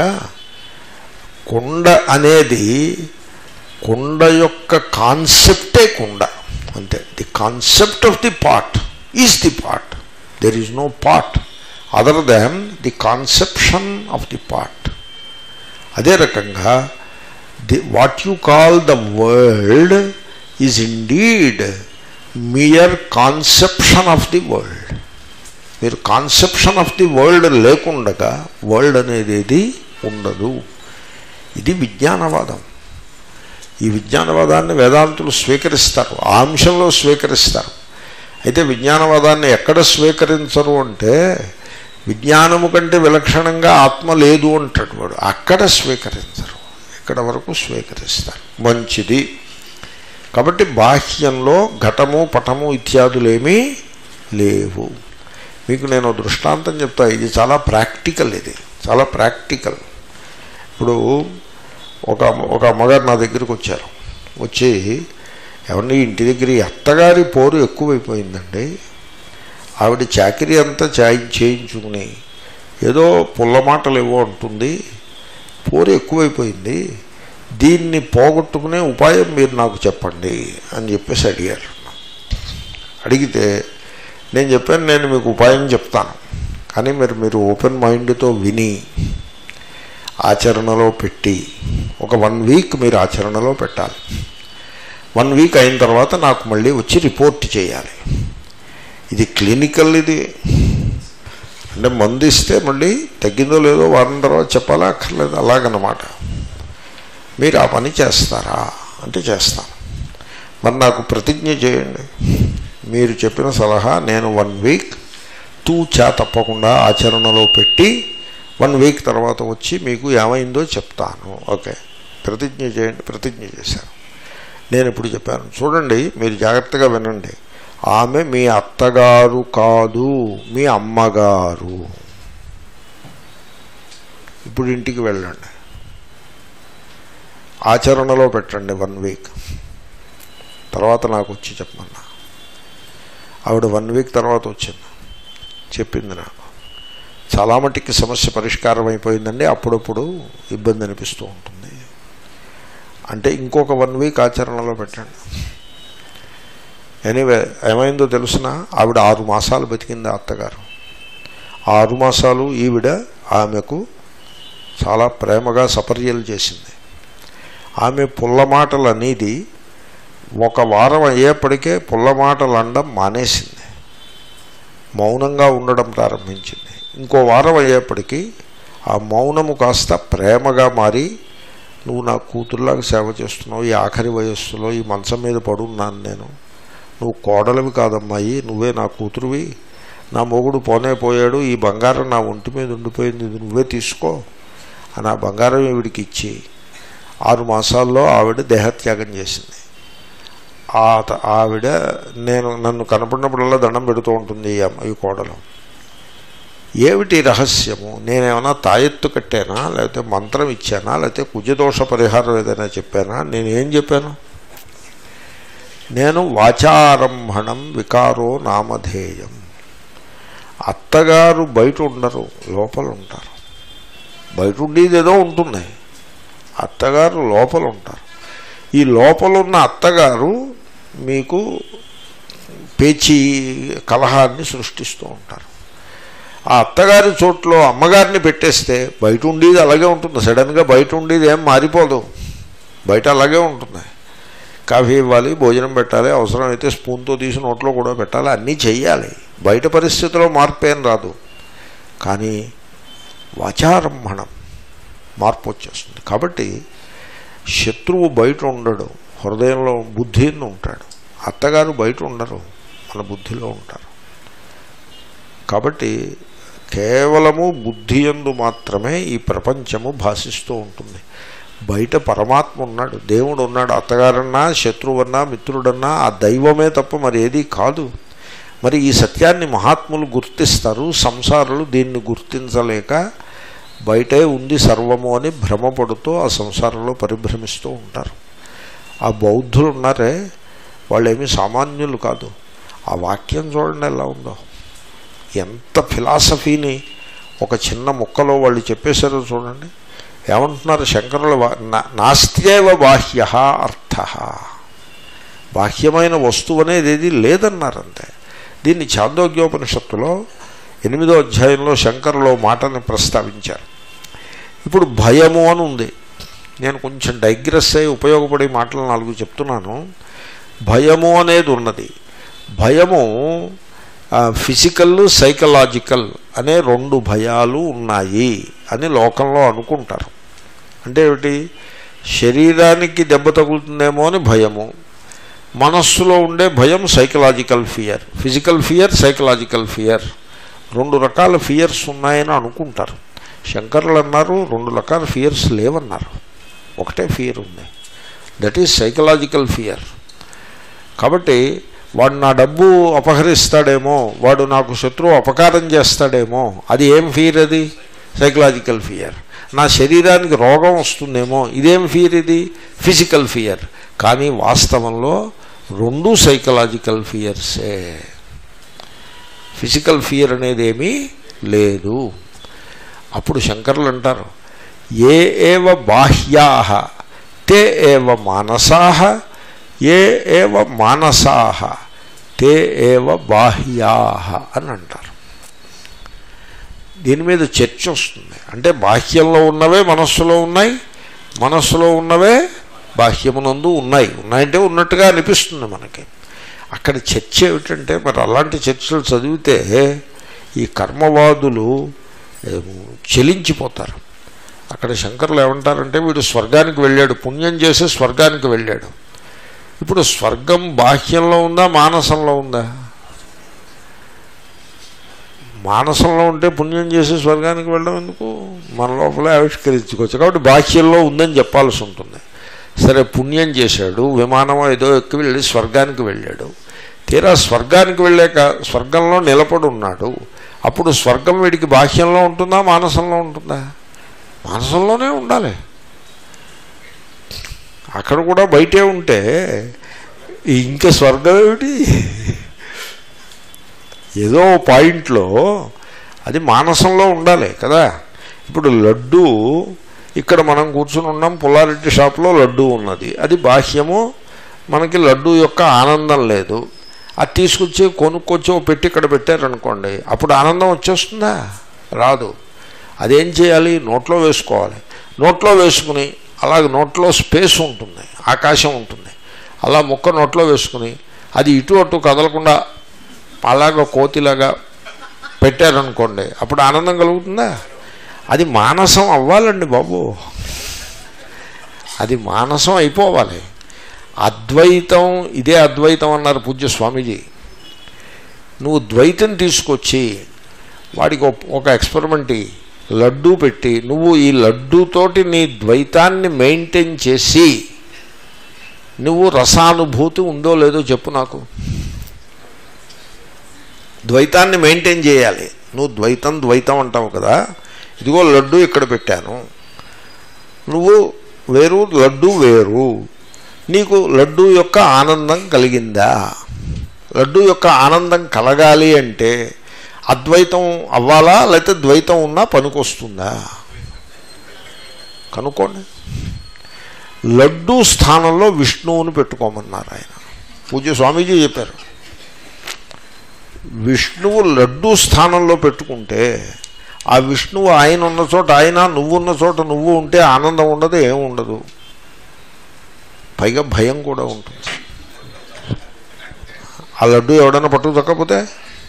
కుండ అనేది కుండ యొక్క కాన్సెప్టే కుండ అంతే the concept of the pot is the pot there is no pot other than the conception of the pot అదే రకంగా the what you call the world is indeed mere conception of the world మీరు conception of the world లేకుండగా world అనేది ఏది ఉండదు ఇది విజ్ఞానవాదం ఈ విజ్ఞానవాదాన్ని వేదాంతులు స్వీకరిస్తారు ఆ అంశంలో స్వీకరిస్తారు అయితే విజ్ఞానవాదాన్ని ఎక్కడ స్వీకరించరు అంటే విజ్ఞానము కంటే విలక్షణంగా ఆత్మ లేదు అంటాడు వాడు అక్కడ స్వీకరించరు ఇక్కడ వరకు స్వీకరిస్తారు మంచిది కాబట్టి బాహ్యంలో ఘటము పటము ఇత్యాదులేమీ లేవు మీకు నేను దృష్టాంతం చెప్తా ఇది చాలా ప్రాక్టికల్ ఇది చాలా ప్రాక్టికల్ ఇప్పుడు ఒక ఒక అమ్మగారు నా దగ్గరికి వచ్చారు వచ్చి ఎవరిని ఇంటి దగ్గర ఈ అత్తగారి పోరు ఎక్కువైపోయిందండి ఆవిడ చాకరీ అంతా చాయి చేయించుకుని ఏదో పుల్ల మాటలు ఏవో అంటుంది పోరు ఎక్కువైపోయింది దీన్ని పోగొట్టుకునే ఉపాయం మీరు నాకు చెప్పండి అని చెప్పేసి అడిగారు అడిగితే నేను చెప్పాను నేను మీకు ఉపాయం చెప్తాను కానీ మీరు మీరు ఓపెన్ మైండ్తో విని ఆచరణలో పెట్టి ఒక వన్ వీక్ మీరు ఆచరణలో పెట్టాలి వన్ వీక్ అయిన తర్వాత నాకు మళ్ళీ వచ్చి రిపోర్ట్ చేయాలి ఇది క్లినికల్ ఇది అంటే మందు ఇస్తే మళ్ళీ తగ్గిందో లేదో వారం తర్వాత చెప్పాలా అక్కర్లేదు అలాగనమాట మీరు ఆ పని చేస్తారా అంటే చేస్తాను మరి నాకు ప్రతిజ్ఞ చేయండి మీరు చెప్పిన సలహా నేను వన్ వీక్ తూచా తప్పకుండా ఆచరణలో పెట్టి వన్ వీక్ తర్వాత వచ్చి మీకు ఏమైందో చెప్తాను ఓకే ప్రతిజ్ఞ చేయండి ప్రతిజ్ఞ చేశాను నేను ఇప్పుడు చెప్పాను చూడండి మీరు జాగ్రత్తగా వినండి ఆమె మీ అత్తగారు కాదు మీ అమ్మగారు ఇప్పుడు ఇంటికి వెళ్ళండి ఆచరణలో పెట్టండి వన్ వీక్ తర్వాత నాకు వచ్చి చెప్పమన్నా ఆవిడ వన్ వీక్ తర్వాత వచ్చింది చెప్పింది నాకు చాలా మటుకి సమస్య పరిష్కారం అయిపోయిందండి అప్పుడప్పుడు ఇబ్బంది అనిపిస్తూ ఉంటుంది అంటే ఇంకొక వన్ వీక్ ఆచరణలో పెట్టండి ఎనీవే ఏమైందో తెలుసిన ఆవిడ ఆరు మాసాలు బతికింది అత్తగారు ఆరు మాసాలు ఈవిడ ఆమెకు చాలా ప్రేమగా సపర్యలు చేసింది ఆమె పుల్ల మాటలు అనేది ఒక వారం అయ్యేప్పటికే పుల్ల మాటలు అనడం మానేసింది మౌనంగా ఉండడం ప్రారంభించింది ఇంకో వారం అయ్యేప్పటికీ ఆ మౌనము కాస్త ప్రేమగా మారి నువ్వు నా కూతుర్లాగా సేవ చేస్తున్నావు ఈ ఆఖరి వయస్సులో ఈ మంచం మీద పడున్నాను నేను నువ్వు కోడలివి కాదమ్మాయి నువ్వే నా కూతురువి నా మొగుడు పోనే పోయాడు ఈ బంగారం నా ఒంటి మీద ఉండిపోయింది ఇది నువ్వే తీసుకో అని ఆ బంగారం ఈవిడికి ఇచ్చి ఆరు మాసాల్లో ఆవిడ దేహత్యాగం చేసింది ఆ త- ఆవిడ నేను నన్ను కనపడినప్పుడల్లా దండం పెడుతూ ఉంటుంది ఈ అమ్మ ఈ కోడలు ఏమిటి రహస్యము నేనేమన్నా తాయెత్తు కట్టానా లేకపోతే మంత్రం ఇచ్చానా లేకపోతే కుజదోష పరిహారం ఏదైనా చెప్పానా నేను ఏం చెప్పాను నేను వాచారంభణం వికారో నామధేయం అత్తగారు బయట ఉండరు లోపల ఉంటారు బయట ఉండేది ఏదో ఉంటుంది అత్తగారు లోపల ఉంటారు ఈ లోపల ఉన్న అత్తగారు మీకు పేచి కలహాన్ని సృష్టిస్తూ ఉంటారు ఆ అత్తగారి చోట్లో అమ్మగారిని పెట్టేస్తే బయట ఉండేది అలాగే ఉంటుంది సడన్గా బయట ఉండేది ఏం మారిపోదు బయట అలాగే ఉంటుంది కాఫీ ఇవ్వాలి భోజనం పెట్టాలి అవసరమైతే స్పూన్తో తీసి నోట్లో కూడా పెట్టాలి అన్నీ చెయ్యాలి బయట పరిస్థితిలో మార్పు ఏం రాదు కానీ వాచారంభణం మార్పు వచ్చేస్తుంది కాబట్టి శత్రువు బయట ఉండడు హృదయంలో బుద్ధిని ఉంటాడు అత్తగారు బయట ఉండరు మన బుద్ధిలో ఉంటారు కాబట్టి కేవలము బుద్ధి యందు మాత్రమే ఈ ప్రపంచము భాషిస్తూ ఉంటుంది బయట పరమాత్మ ఉన్నాడు దేవుడు ఉన్నాడు అత్తగారన్నా శత్రువన్నా మిత్రుడన్నా ఆ దైవమే తప్ప మరి ఏదీ కాదు మరి ఈ సత్యాన్ని మహాత్ములు గుర్తిస్తారు సంసారులు దీన్ని గుర్తించలేక బయటే ఉంది సర్వము అని భ్రమపడుతూ ఆ సంసారంలో పరిభ్రమిస్తూ ఉంటారు ఆ బౌద్ధులు ఉన్నారే వాళ్ళేమీ సామాన్యులు కాదు ఆ వాక్యం చూడండి ఎలా ఉందో ఎంత ఫిలాసఫీని ఒక చిన్న ముక్కలో వాళ్ళు చెప్పేశారో చూడండి ఏమంటున్నారు శంకరుల నాస్త్యేవ బాహ్య అర్థ బాహ్యమైన వస్తువు అనేది ఏది లేదన్నారంతే దీన్ని చాందోగ్యోపనిషత్తులో ఎనిమిదో అధ్యాయంలో శంకరులో మాటని ప్రస్తావించారు ఇప్పుడు భయము అని ఉంది నేను కొంచెం డైగ్రెస్ అయి ఉపయోగపడే మాటలు నాలుగు చెప్తున్నాను భయము అనేది ఉన్నది భయము ఫిజికల్ సైకలాజికల్ అనే రెండు భయాలు ఉన్నాయి అని లోకంలో అనుకుంటారు అంటే ఏమిటి శరీరానికి దెబ్బ తగులుతుందేమో అని భయము మనస్సులో ఉండే భయం psychological fear physical fear psychological fear రెండు రకాల ఫియర్స్ ఉన్నాయని అనుకుంటారు శంకర్లు అన్నారు రెండు రకాల ఫియర్స్ లేవన్నారు ఒకటే ఫియర్ ఉంది దట్ ఈజ్ సైకలాజికల్ ఫియర్ కాబట్టి వాడు నా డబ్బు అపహరిస్తాడేమో వాడు నాకు శత్రువు అపకారం చేస్తాడేమో అది ఏం ఫియర్ అది సైకలాజికల్ ఫియర్ నా శరీరానికి రోగం వస్తుందేమో ఇదేం ఫియర్ ఇది ఫిజికల్ ఫియర్ కానీ వాస్తవంలో రెండు సైకలాజికల్ ఫియర్సే ఫిజికల్ ఫియర్ అనేది ఏమీ లేదు అప్పుడు శంకర్లు అంటారు ఏ ఏవ బాహ్యా తే ఏవ మానసా ఏ ఏవ మానసా తే ఏవ బాహ్యా అని అంటారు దీని మీద చర్చ వస్తుంది అంటే బాహ్యంలో ఉన్నవే మనస్సులో ఉన్నాయి మనస్సులో ఉన్నవే బాహ్యమునందు ఉన్నాయి ఉన్నాయంటే ఉన్నట్టుగా అనిపిస్తుంది మనకి అక్కడ చర్చ ఏమిటంటే మరి అలాంటి చర్చలు చదివితే ఈ కర్మవాదులు చెలించిపోతారు అక్కడ శంకర్లు ఏమంటారంటే వీడు స్వర్గానికి వెళ్ళాడు పుణ్యం చేసి స్వర్గానికి వెళ్ళాడు ఇప్పుడు స్వర్గం బాహ్యంలో ఉందా మానసంలో ఉందా మానసంలో ఉంటే పుణ్యం చేసి స్వర్గానికి వెళ్ళడం ఎందుకు మన లోపలే ఆవిష్కరించుకోవచ్చు కాబట్టి బాహ్యంలో ఉందని చెప్పాల్సి ఉంటుంది సరే పుణ్యం చేశాడు విమానం ఏదో ఎక్కి వెళ్ళి స్వర్గానికి వెళ్ళాడు తీరా స్వర్గానికి వెళ్ళాక స్వర్గంలో నిలబడి ఉన్నాడు అప్పుడు స్వర్గం వీడికి బాహ్యంలో ఉంటుందా మానసంలో ఉంటుందా మానసంలోనే ఉండాలి అక్కడ కూడా బయటే ఉంటే ఇంకా స్వర్గం ఏమిటి ఏదో పాయింట్లో అది మానసంలో ఉండాలి కదా ఇప్పుడు లడ్డు ఇక్కడ మనం కూర్చుని ఉన్నాం పుల్లారెడ్డి షాప్లో లడ్డు ఉన్నది అది బాహ్యము మనకి లడ్డు యొక్క ఆనందం లేదు అది తీసుకొచ్చి కొనుక్కొచ్చి ఓ పెట్టి ఇక్కడ పెట్టారనుకోండి అప్పుడు ఆనందం వచ్చేస్తుందా రాదు అదేం చేయాలి నోట్లో వేసుకోవాలి నోట్లో వేసుకుని అలాగే నోట్లో స్పేస్ ఉంటుంది ఆకాశం ఉంటుంది అలా ముక్క నోట్లో వేసుకుని అది ఇటు అటు కదలకుండా అలాగ కోతిలాగా పెట్టారనుకోండి అప్పుడు ఆనందం కలుగుతుందా అది మానసం అవ్వాలండి బాబు అది మానసం అయిపోవాలి అద్వైతం ఇదే అద్వైతం అన్నారు పూజ్య స్వామీజీ నువ్వు ద్వైతం తీసుకొచ్చి వాడికి ఒక ఎక్స్పెరిమెంట్ లడ్డూ పెట్టి నువ్వు ఈ లడ్డూతోటి నీ ద్వైతాన్ని మెయింటైన్ చేసి నువ్వు రసానుభూతి ఉందో లేదో చెప్పు నాకు ద్వైతాన్ని మెయింటైన్ చేయాలి నువ్వు ద్వైతం ద్వైతం అంటావు కదా ఇదిగో లడ్డు ఇక్కడ పెట్టాను నువ్వు వేరు లడ్డు వేరు నీకు లడ్డు యొక్క ఆనందం కలిగిందా లడ్డు యొక్క ఆనందం కలగాలి అంటే అద్వైతం అవ్వాలా లేకపోతే ద్వైతం ఉన్నా పనికొస్తుందా కనుక్కోండి లడ్డు స్థానంలో విష్ణువుని పెట్టుకోమన్నారు ఆయన పూజ్య స్వామీజీ చెప్పారు విష్ణువు లడ్డు స్థానంలో పెట్టుకుంటే ఆ విష్ణువు ఆయన ఉన్న చోట ఆయన నువ్వు ఉన్న చోట నువ్వు ఉంటే ఆనందం ఉండదు ఏమి ఉండదు పైగా భయం కూడా ఉంటుంది ఆ లడ్డు ఎవడన్నా పట్టుకు దక్కపోతే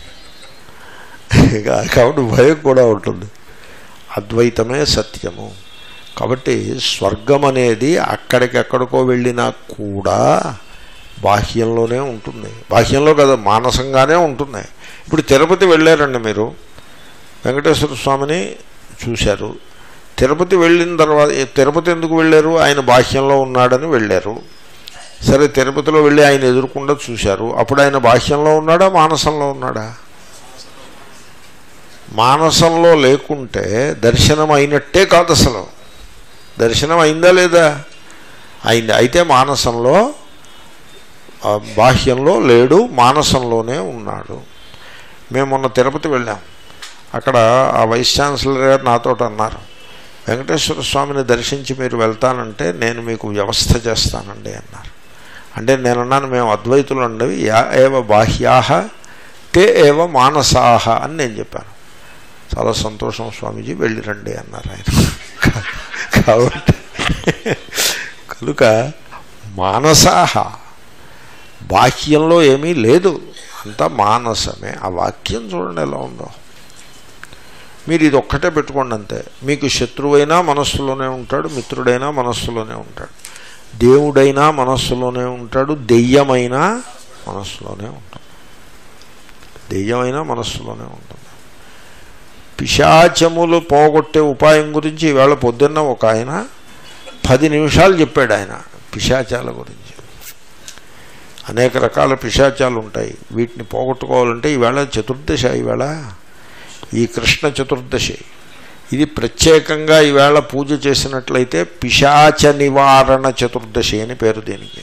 కాబట్టి భయం కూడా ఉంటుంది అద్వైతమే సత్యము కాబట్టి స్వర్గం అనేది అక్కడికెక్కడికో వెళ్ళినా కూడా బాహ్యంలోనే ఉంటుంది బాహ్యంలో కదా మానసంగానే ఉంటుంది ఇప్పుడు తిరుపతి వెళ్ళారండి మీరు వెంకటేశ్వర స్వామిని చూశారు తిరుపతి వెళ్ళిన తర్వాత తిరుపతి ఎందుకు వెళ్ళారు ఆయన బాహ్యంలో ఉన్నాడని వెళ్ళారు సరే తిరుపతిలో వెళ్ళి ఆయన ఎదుర్కొండా చూశారు అప్పుడు ఆయన బాహ్యంలో ఉన్నాడా మానసంలో ఉన్నాడా మానసంలో లేకుంటే దర్శనం అయినట్టే కాదు అసలు దర్శనం అయిందా లేదా అయింది అయితే మానసంలో ఆ బాహ్యంలో లేడు మానసంలోనే ఉన్నాడు మేము మొన్న తిరుపతి వెళ్ళాం అక్కడ ఆ వైస్ ఛాన్సలర్ గారు నాతో అన్నారు వెంకటేశ్వర స్వామిని దర్శించి మీరు వెళ్తానంటే నేను మీకు వ్యవస్థ చేస్తానండి అన్నారు అంటే నేనున్నాను మేము అద్వైతులు ఉండవి యా ఏవ బాహ్యాహ తే ఏవ మానసాహ అని నేను చెప్పాను చాలా సంతోషం స్వామీజీ వెళ్ళిరండి అన్నారు ఆయన కాబట్టి కనుక మానసాహ బాహ్యంలో ఏమీ లేదు అంతా మానసమే ఆ వాక్యం చూడండి ఎలా ఉందో మీరు ఇది ఒక్కటే పెట్టుకోండి అంతే మీకు శత్రువైనా మనస్సులోనే ఉంటాడు మిత్రుడైనా మనస్సులోనే ఉంటాడు దేవుడైనా మనస్సులోనే ఉంటాడు దెయ్యమైనా మనస్సులోనే ఉంటాడు దెయ్యమైనా మనస్సులోనే ఉంటుంది పిశాచములు పోగొట్టే ఉపాయం గురించి ఈవేళ పొద్దున్న ఒక ఆయన పది నిమిషాలు చెప్పాడు ఆయన పిశాచాల గురించి అనేక రకాల పిశాచాలు ఉంటాయి వీటిని పోగొట్టుకోవాలంటే ఈవేళ చతుర్దశ ఈవేళ ఈ కృష్ణ చతుర్దశి ఇది ప్రత్యేకంగా ఈవేళ పూజ చేసినట్లయితే పిశాచ నివారణ చతుర్దశి అని పేరు దీనికి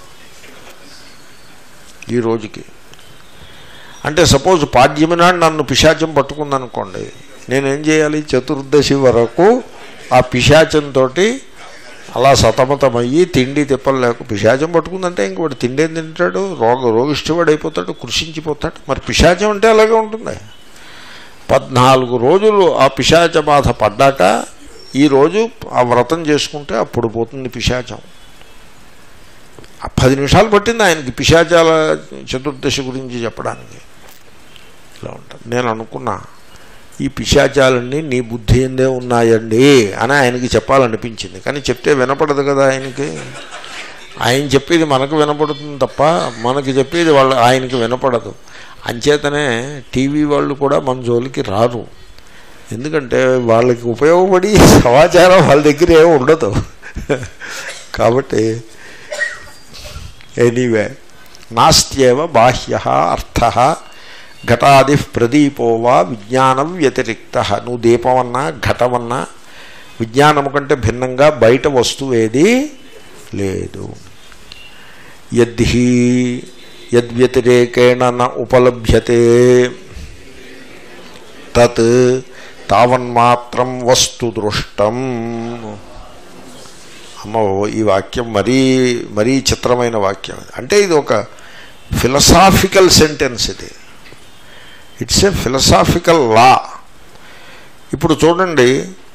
ఈ రోజుకి అంటే సపోజ్ పాడ్యమి నాడు నన్ను పిశాచం పట్టుకుందనుకోండి నేనేం చేయాలి చతుర్దశి వరకు ఆ పిశాచంతో అలా సతమతమయ్యి తిండి తిప్పలు లేక పిశాచం పట్టుకుందంటే ఇంక వాడు తిండి ఏం తింటాడు రోగ రోగిష్టివాడు అయిపోతాడు కృషించిపోతాడు మరి పిశాచం అంటే అలాగే ఉంటుంది పద్నాలుగు రోజులు ఆ పిశాచ బాధ పడ్డాక ఈరోజు ఆ వ్రతం చేసుకుంటే అప్పుడు పోతుంది పిశాచం ఆ పది నిమిషాలు పట్టింది ఆయనకి పిశాచాల చతుర్దశి గురించి చెప్పడానికి ఇలా ఉంటుంది నేను అనుకున్నా ఈ పిశాచాలన్నీ నీ బుద్ధి ఎందే ఉన్నాయండి అని ఆయనకి చెప్పాలనిపించింది కానీ చెప్తే వినపడదు కదా ఆయనకి ఆయన చెప్పేది మనకు వినపడుతుంది తప్ప మనకి చెప్పేది వాళ్ళ ఆయనకి వినపడదు అంచేతనే టీవీ వాళ్ళు కూడా మన జోలికి రారు ఎందుకంటే వాళ్ళకి ఉపయోగపడి సమాచారం వాళ్ళ దగ్గర ఏమి ఉండదు కాబట్టి ఎనీవే నాస్త్యేవ బాహ్య అర్థ ఘటాది ప్రదీపో వా విజ్ఞానం వ్యతిరిక్త నువ్వు దీపమన్నా ఘటమన్నా విజ్ఞానము కంటే భిన్నంగా బయట వస్తువు ఏది లేదు యద్హి యద్వ్యతిరేకేణ న ఉపలభ్యతే తత్ తావన్మాత్రం వస్తు దృష్టం అమ్మ ఈ వాక్యం మరీ మరీ చిత్రమైన వాక్యం అంటే ఇది ఒక ఫిలసాఫికల్ సెంటెన్స్ ఇది ఇట్స్ ఏ ఫిలసాఫికల్ లా ఇప్పుడు చూడండి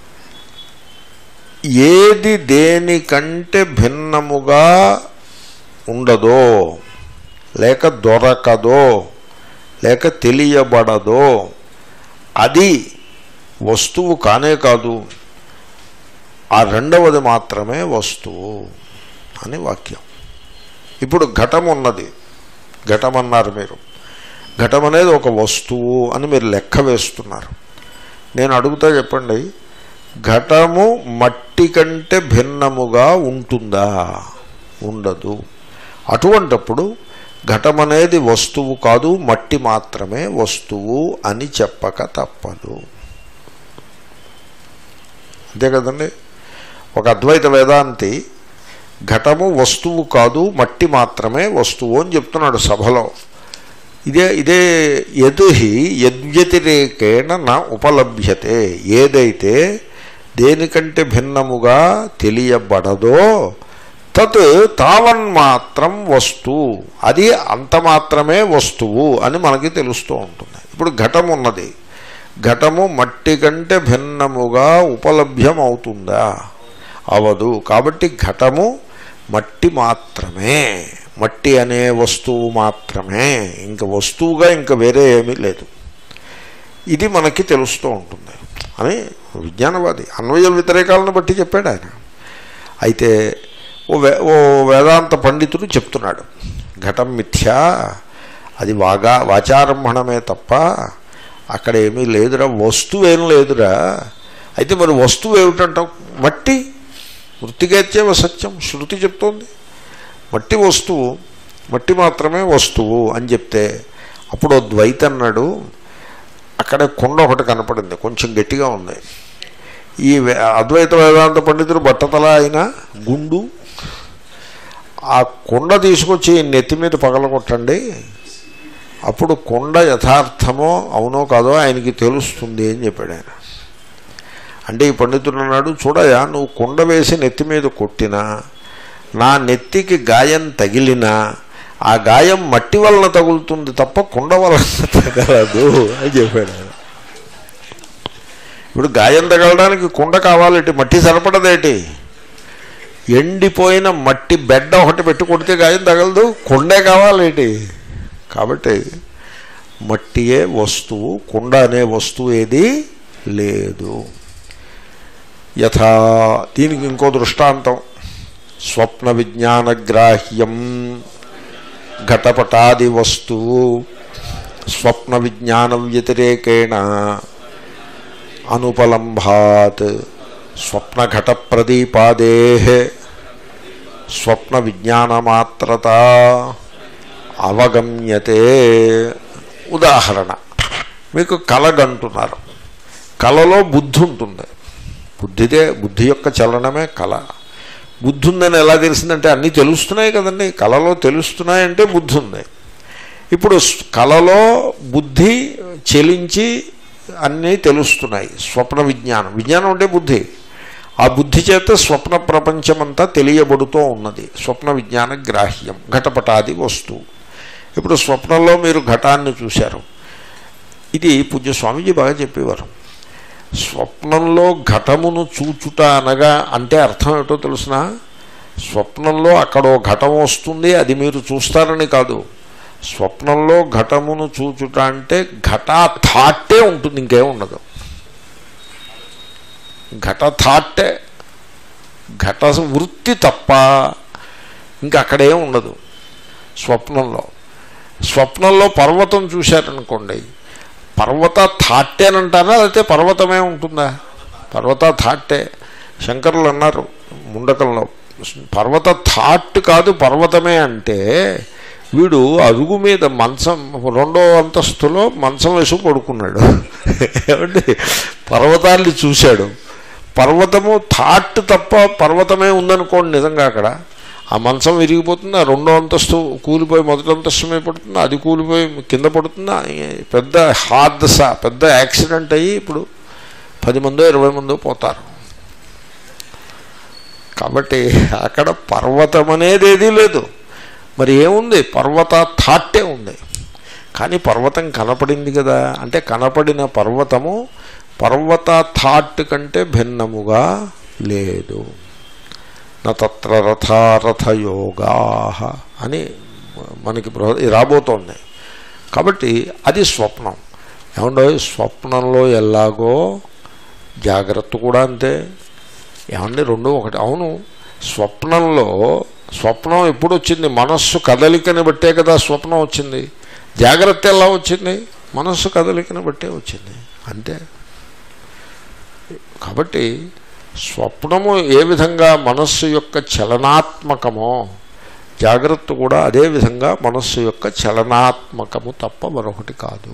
ఏది దేనికంటే భిన్నముగా ఉండదో లేక దొరకదో లేక తెలియబడదో అది వస్తువు కానే కాదు ఆ రెండవది మాత్రమే వస్తువు అని వాక్యం ఇప్పుడు ఘటం ఉన్నది ఘటం అన్నారు మీరు ఘటం అనేది ఒక వస్తువు అని మీరు లెక్క వేస్తున్నారు నేను అడుగుతా చెప్పండి ఘటము మట్టి కంటే భిన్నముగా ఉంటుందా ఉండదు అటువంటప్పుడు ఘటం అనేది వస్తువు కాదు మట్టి మాత్రమే వస్తువు అని చెప్పక తప్పదు అంతే కదండి ఒక అద్వైత వేదాంతి ఘటము వస్తువు కాదు మట్టి మాత్రమే వస్తువు అని చెప్తున్నాడు సభలో ఇదే ఇదే యదుహి యద్వ్యతిరేకేణ నా ఉపలభ్యతే ఏదైతే దేనికంటే భిన్నముగా తెలియబడదో తత్ తావన్మాత్రం వస్తువు అది అంత మాత్రమే వస్తువు అని మనకి తెలుస్తూ ఉంటుంది ఇప్పుడు ఘటం ఉన్నది ఘటము మట్టి కంటే భిన్నముగా ఉపలభ్యం అవుతుందా అవదు కాబట్టి ఘటము మట్టి మాత్రమే మట్టి అనే వస్తువు మాత్రమే ఇంక వస్తువుగా ఇంకా వేరే ఏమీ లేదు ఇది మనకి తెలుస్తూ ఉంటుంది అని విజ్ఞానవాది అన్వయ వ్యతిరేకాలను బట్టి చెప్పాడు ఆయన అయితే ఓ వే ఓ వేదాంత పండితుడు చెప్తున్నాడు ఘటం మిథ్యా అది వాగా వాచారంభణమే తప్ప అక్కడ ఏమీ లేదురా వస్తువు ఏం లేదురా అయితే మరి వస్తువు ఏమిటంటావు మట్టి వృత్తికేత్యవ సత్యం శృతి చెప్తోంది మట్టి వస్తువు మట్టి మాత్రమే వస్తువు అని చెప్తే అప్పుడు ద్వైత అన్నాడు అక్కడే కుండ ఒకటి కనపడింది కొంచెం గట్టిగా ఉంది ఈ వే- అద్వైత వేదాంత పండితుడు బట్టతల అయిన గుండు ఆ కుండ తీసుకొచ్చి నెత్తి మీద పగలగొట్టండి అప్పుడు కుండ యథార్థమో అవునో కాదో ఆయనకి తెలుస్తుంది అని చెప్పాడు ఆయన అంటే ఈ పండితుడు అన్నాడు చూడయా నువ్వు కుండ వేసి నెత్తి మీద కొట్టినా నా నెత్తికి గాయం తగిలినా ఆ గాయం మట్టి వలన తగులుతుంది తప్ప కుండ వలన తగలదు అని చెప్పాడు ఆయన ఇప్పుడు గాయం తగలడానికి కుండ కావాలేటి మట్టి సరిపడదేటి ఎండిపోయిన మట్టి బెడ్డ ఒకటి పెట్టి కొడితే గాయం తగలదు కుండే కావాలేటి కాబట్టి మట్టియే వస్తువు కుండ అనే వస్తువు ఏది లేదు యథా దీనికి ఇంకో దృష్టాంతం స్వప్న విజ్ఞానగ్రాహ్యం ఘటపటాది వస్తువు స్వప్న విజ్ఞానం వ్యతిరేకేణ అనుపలంభాత్ స్వప్నఘట ప్రదీపాదే స్వప్న విజ్ఞానమాత్రత అవగమ్యతే ఉదాహరణ మీకు కలగంటున్నారు కలలో బుద్ధి ఉంటుంది బుద్ధిదే బుద్ధి యొక్క చలనమే కళ బుద్ధి ఉందని ఎలా తెలిసిందంటే అన్నీ తెలుస్తున్నాయి కదండి కళలో తెలుస్తున్నాయంటే బుద్ధి ఉంది ఇప్పుడు స్- కళలో బుద్ధి చెలించి అన్నీ తెలుస్తున్నాయి స్వప్న విజ్ఞానం విజ్ఞానం అంటే బుద్ధి ఆ బుద్ధి చేత స్వప్న ప్రపంచమంతా తెలియబడుతూ ఉన్నది స్వప్న విజ్ఞాన గ్రాహ్యం ఘటపటాది వస్తువు ఇప్పుడు స్వప్నంలో మీరు ఘటాన్ని చూశారు ఇది పూజ్య స్వామీజీ బాగా చెప్పేవారు స్వప్నంలో ఘటమును చూచుట అనగా అంటే అర్థం ఏమిటో తెలుసిన స్వప్నంలో అక్కడ ఓ ఘటం వస్తుంది అది మీరు చూస్తారని కాదు స్వప్నంలో ఘటమును చూచుట అంటే ఘటా థాట్టే ఉంటుంది ఇంకేం ఉండదు ఘట థాట్టే ఘట వృత్తి తప్ప ఇంకా అక్కడేం ఉండదు స్వప్నంలో స్వప్నంలో పర్వతం చూశారనుకోండి పర్వత థాట్టేనంటారా లేకపోతే పర్వతమే ఉంటుందా పర్వత థాట్టే శంకరులు అన్నారు ముండకంలో పర్వత థాట్ కాదు పర్వతమే అంటే వీడు అరుగు మీద మంచం రెండో అంతస్తులో మంచం వేసి పడుకున్నాడు ఏమండి పర్వతాన్ని చూశాడు పర్వతము థాట్ తప్ప పర్వతమే ఉందనుకోండి నిజంగా అక్కడ ఆ మంచం విరిగిపోతుంది ఆ రెండో అంతస్తు కూలిపోయి మొదటి అంతస్తు మీద పడుతుంది అది కూలిపోయి కింద పడుతుంది పెద్ద హార్దస పెద్ద యాక్సిడెంట్ అయ్యి ఇప్పుడు పది మందో ఇరవై మందో పోతారు కాబట్టి అక్కడ పర్వతం అనేది ఏదీ లేదు మరి ఏముంది పర్వత థాట్టే ఉంది కానీ పర్వతం కనపడింది కదా అంటే కనపడిన పర్వతము పర్వత థాట్ కంటే భిన్నముగా లేదు నత్ర రథారథయోగా అని మనకి బృహ- రాబోతోంది కాబట్టి అది స్వప్నం ఏమండో స్వప్నంలో ఎలాగో జాగ్రత్త కూడా అంతే ఏమండి రెండు ఒకటి అవును స్వప్నంలో స్వప్నం ఎప్పుడు వచ్చింది మనస్సు కదలికని బట్టే కదా స్వప్నం వచ్చింది జాగ్రత్త ఎలా వచ్చింది మనస్సు కదలికని బట్టే వచ్చింది అంతే కాబట్టి స్వప్నము ఏ విధంగా మనస్సు యొక్క చలనాత్మకమో జాగ్రత్త కూడా అదే విధంగా మనస్సు యొక్క చలనాత్మకము తప్ప మరొకటి కాదు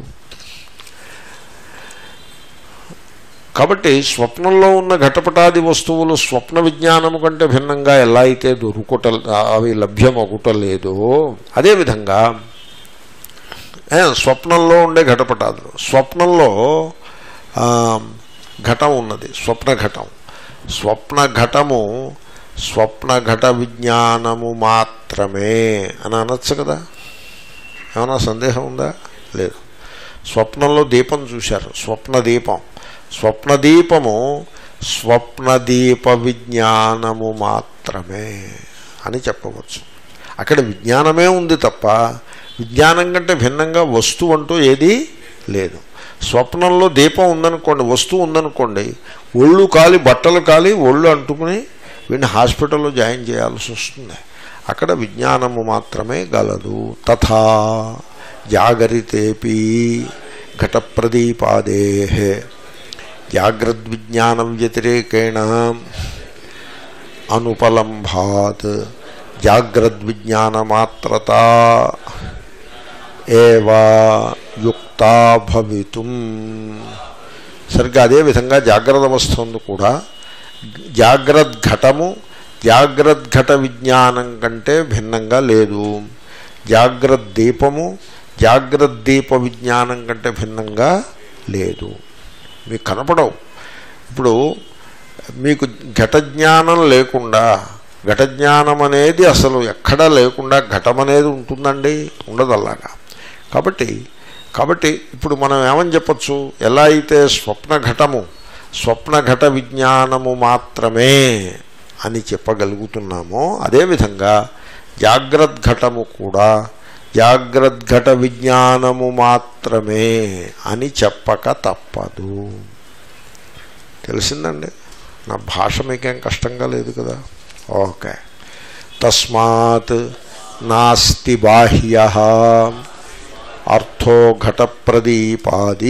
కాబట్టి స్వప్నంలో ఉన్న ఘటపటాది వస్తువులు స్వప్న విజ్ఞానము కంటే భిన్నంగా ఎలా అయితే దొరుకుట అవి లభ్యమగుట లేదో అదేవిధంగా ఏ, స్వప్నంలో ఉండే ఘటపటాదులు స్వప్నంలో ఆ, ఘటం ఉన్నది స్వప్న ఘటం స్వప్న ఘటము స్వప్న ఘట విజ్ఞానము మాత్రమే అని అనొచ్చు కదా ఏమైనా సందేహం ఉందా లేదు స్వప్నంలో దీపం చూశారు స్వప్న దీపం స్వప్న దీపము స్వప్నదీప విజ్ఞానము మాత్రమే అని చెప్పవచ్చు అక్కడ విజ్ఞానమే ఉంది తప్ప విజ్ఞానం కంటే భిన్నంగా వస్తువు అంటూ ఏదీ లేదు స్వప్నంలో దీపం ఉందనుకోండి వస్తువు ఉందనుకోండి ఒళ్ళు కాలి బట్టలు కాలి ఒళ్ళు అంటుకుని వీడిని హాస్పిటల్లో జాయిన్ చేయాల్సి వస్తుంది అక్కడ విజ్ఞానము మాత్రమే గలదు తథా జాగరితేపి ఘటప్రదీపాదే జాగ్రద్విజ్ఞానం వ్యతిరేకేణ అనుపలంభాత్ జాగ్రద్విజ్ఞానమాత్రత ఏవా యుక్త వ్యాప్తా భవితుం సరిగ్గా అదేవిధంగా జాగ్రత్త అవస్థ ఉంది కూడా జాగ్రద్ఘటము జాగ్రద్ఘట విజ్ఞానం కంటే భిన్నంగా లేదు జాగ్రత్త దీపము జాగ్రత్త దీప విజ్ఞానం కంటే భిన్నంగా లేదు మీకు కనపడవు ఇప్పుడు మీకు ఘట జ్ఞానం లేకుండా ఘట జ్ఞానం అనేది అసలు ఎక్కడా లేకుండా ఘటం అనేది ఉంటుందండి ఉండదు అలాగా కాబట్టి కాబట్టి ఇప్పుడు మనం ఏమని చెప్పచ్చు ఎలా అయితే స్వప్న ఘటము స్వప్న ఘట విజ్ఞానము మాత్రమే అని చెప్పగలుగుతున్నామో అదేవిధంగా జాగ్రత్త ఘటము కూడా జాగ్రత్త ఘట విజ్ఞానము మాత్రమే అని చెప్పక తప్పదు తెలిసిందండి నా భాష మీకేం కష్టంగా లేదు కదా ఓకే తస్మాత్ నాస్తి బాహ్య అర్థో ఘట ప్రదీపాది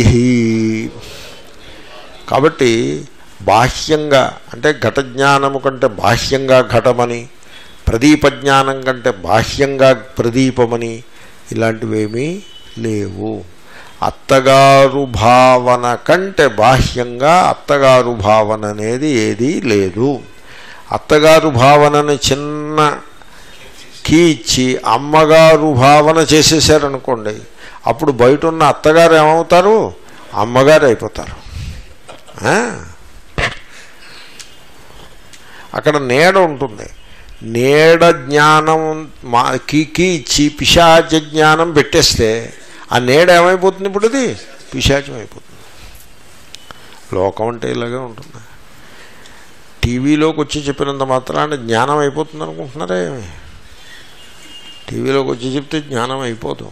కాబట్టి బాహ్యంగా అంటే ఘట జ్ఞానము కంటే బాహ్యంగా ఘటమని ప్రదీప జ్ఞానం కంటే బాహ్యంగా ప్రదీపమని ఇలాంటివేమీ లేవు అత్తగారు భావన కంటే బాహ్యంగా అత్తగారు భావన అనేది ఏదీ లేదు అత్తగారు భావనని చిన్న కీ ఇచ్చి అమ్మగారు భావన చేసేసారనుకోండి అప్పుడు బయట ఉన్న అత్తగారు ఏమవుతారు అమ్మగారు అయిపోతారు ఆ? అక్కడ నీడ ఉంటుంది నీడ జ్ఞానం మా కీకి ఇచ్చి పిశాచ జ్ఞానం పెట్టేస్తే ఆ నీడ ఏమైపోతుంది ఇప్పుడు అది పిశాచం అయిపోతుంది లోకం అంటే ఇలాగే ఉంటుంది టీవీలోకి వచ్చి చెప్పినంత మాత్రాన జ్ఞానం అయిపోతుంది అనుకుంటున్నారా ఏమి టీవీలోకి వచ్చి చెప్తే జ్ఞానం అయిపోదు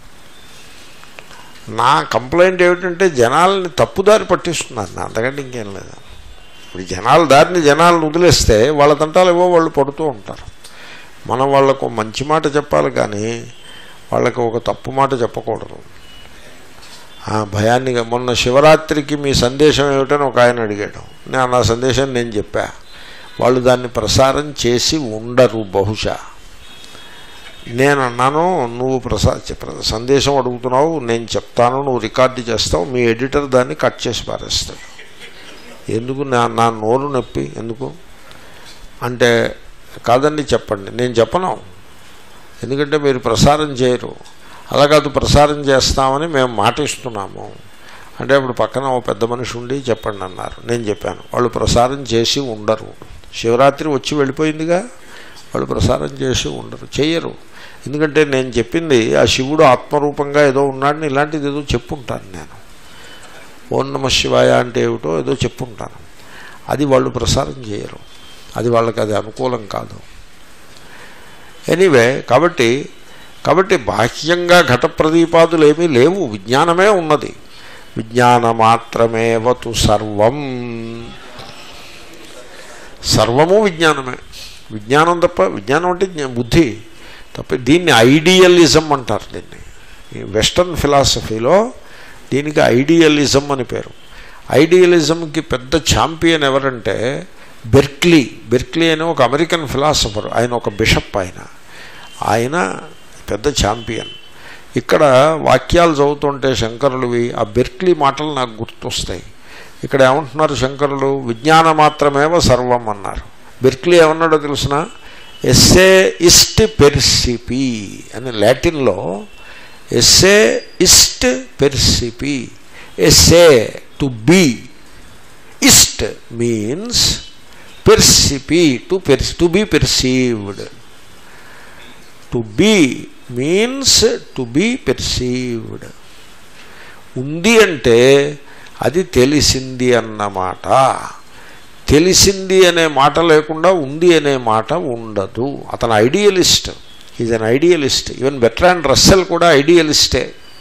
నా కంప్లైంట్ ఏమిటంటే జనాల్ని తప్పుదారి పట్టిస్తున్నారు నా అంతకంటే ఇంకేం లేదు ఇప్పుడు జనాల దారిని జనాలను వదిలేస్తే వాళ్ళ తంటాలు ఏవో వాళ్ళు పడుతూ ఉంటారు మనం వాళ్ళకు మంచి మాట చెప్పాలి కానీ వాళ్ళకి ఒక తప్పు మాట చెప్పకూడదు ఆ భయాన్ని మొన్న శివరాత్రికి మీ సందేశం ఏమిటని ఒక ఆయన అడిగాడు నేను నా సందేశం నేను చెప్పా వాళ్ళు దాన్ని ప్రసారం చేసి ఉండరు బహుశా నేను అన్నాను నువ్వు ప్రసా ప్ర- సందేశం అడుగుతున్నావు నేను చెప్తాను నువ్వు రికార్డు చేస్తావు మీ ఎడిటర్ దాన్ని కట్ చేసి పారేస్తాడు ఎందుకు నా నా నోరు నొప్పి ఎందుకు అంటే కాదండి చెప్పండి నేను చెప్పను ఎందుకంటే మీరు ప్రసారం చేయరు అలా కాదు ప్రసారం చేస్తామని మేము మాట ఇస్తున్నాము అంటే అప్పుడు పక్కన ఓ పెద్ద మనిషి ఉండి చెప్పండి అన్నారు నేను చెప్పాను వాళ్ళు ప్రసారం చేసి ఉండరు శివరాత్రి వచ్చి వెళ్ళిపోయిందిగా వాళ్ళు ప్రసారం చేసి ఉండరు చెయ్యరు ఎందుకంటే నేను చెప్పింది ఆ శివుడు ఆత్మరూపంగా ఏదో ఉన్నాడని ఇలాంటిది ఏదో చెప్పుంటాను నేను ఓం నమ శివాయ అంటే ఏమిటో ఏదో చెప్పుంటాను అది వాళ్ళు ప్రసారం చేయరు అది వాళ్ళకి అది అనుకూలం కాదు ఎనీవే కాబట్టి కాబట్టి బాహ్యంగా ఘట ప్రదీపాదులు ఏమీ లేవు విజ్ఞానమే ఉన్నది విజ్ఞాన మాత్రమేవతు సర్వం సర్వము విజ్ఞానమే విజ్ఞానం తప్ప విజ్ఞానం అంటే జ్ఞా- బుద్ధి తప్ప దీన్ని ఐడియలిజం అంటారు దీన్ని ఈ వెస్టర్న్ ఫిలాసఫీలో దీనికి ఐడియలిజం అని పేరు ఐడియలిజంకి పెద్ద ఛాంపియన్ ఎవరంటే బెర్క్లీ బెర్క్లీ అనే ఒక అమెరికన్ ఫిలాసఫర్ ఆయన ఒక బిషప్ ఆయన ఆయన పెద్ద ఛాంపియన్ ఇక్కడ వాక్యాలు చదువుతుంటే శంకరులవి ఆ బెర్క్లీ మాటలు నాకు గుర్తొస్తాయి ఇక్కడ ఏమంటున్నారు శంకరులు విజ్ఞాన మాత్రమేవ సర్వం అన్నారు బెర్క్లీ ఏమన్నాడో తెలిసిన ఎస్సే ఇస్ట్ పెర్సిపి అని లాటిన్లో ఎస్సే ఇస్ట్ పెర్సిపి ఎస్సే టు బీ ఇస్ట్ మీన్స్ పెర్సిపి టు పెర్స్ to be perceived to be means to be perceived ఉంది అంటే అది తెలిసింది అన్నమాట తెలిసింది అనే మాట లేకుండా ఉంది అనే మాట ఉండదు అతను idealist is an idealist even Bertrand Russell కూడా ఐడియలిస్టే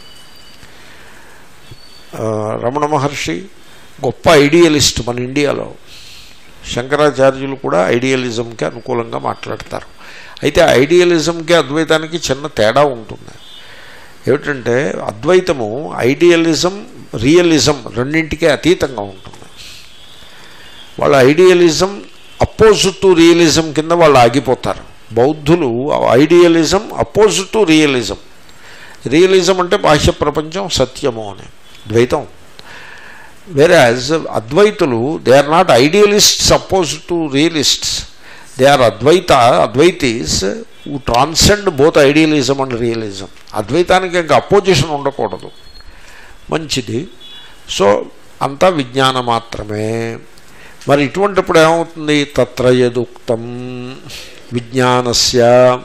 ఆ, రమణ మహర్షి గొప్ప ఐడియలిస్ట్ మన ఇండియాలో శంకరాచార్యులు కూడా ఐడియలిజంకి అనుకూలంగా మాట్లాడతారు అయితే ఐడియలిజంకి అద్వైతానికి చిన్న తేడా ఉంటుంది ఏమిటంటే అద్వైతము ఐడియలిజం రియలిజం రెండింటికే అతీతంగా ఉంటుంది వాళ్ళ ఐడియలిజం అపోజిట్ టు రియలిజం కింద వాళ్ళు ఆగిపోతారు బౌద్ధులు idealism opposite to realism realism అంటే బాహ్య ప్రపంచం సత్యము అని ద్వైతం వేరే అద్వైతులు they are not idealists oppose to realists they are Advaita Advaitis who transcend both idealism and realism అద్వైతానికి ఇంకా అపోజిషన్ ఉండకూడదు మంచిది సో అంతా విజ్ఞానం మాత్రమే మరి ఇటువంటిప్పుడు ఏమవుతుంది తత్ర యదుక్తం విజ్ఞానస్య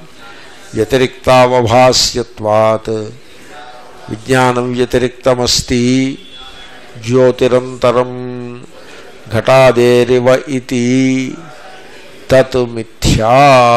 వ్యతిరిక్తావభాస్యత్వాత్ విజ్ఞానం వ్యతిరిక్తమస్తి జ్యోతిరంతరం ఘటాదేరివ ఇది తత్ మిథ్యా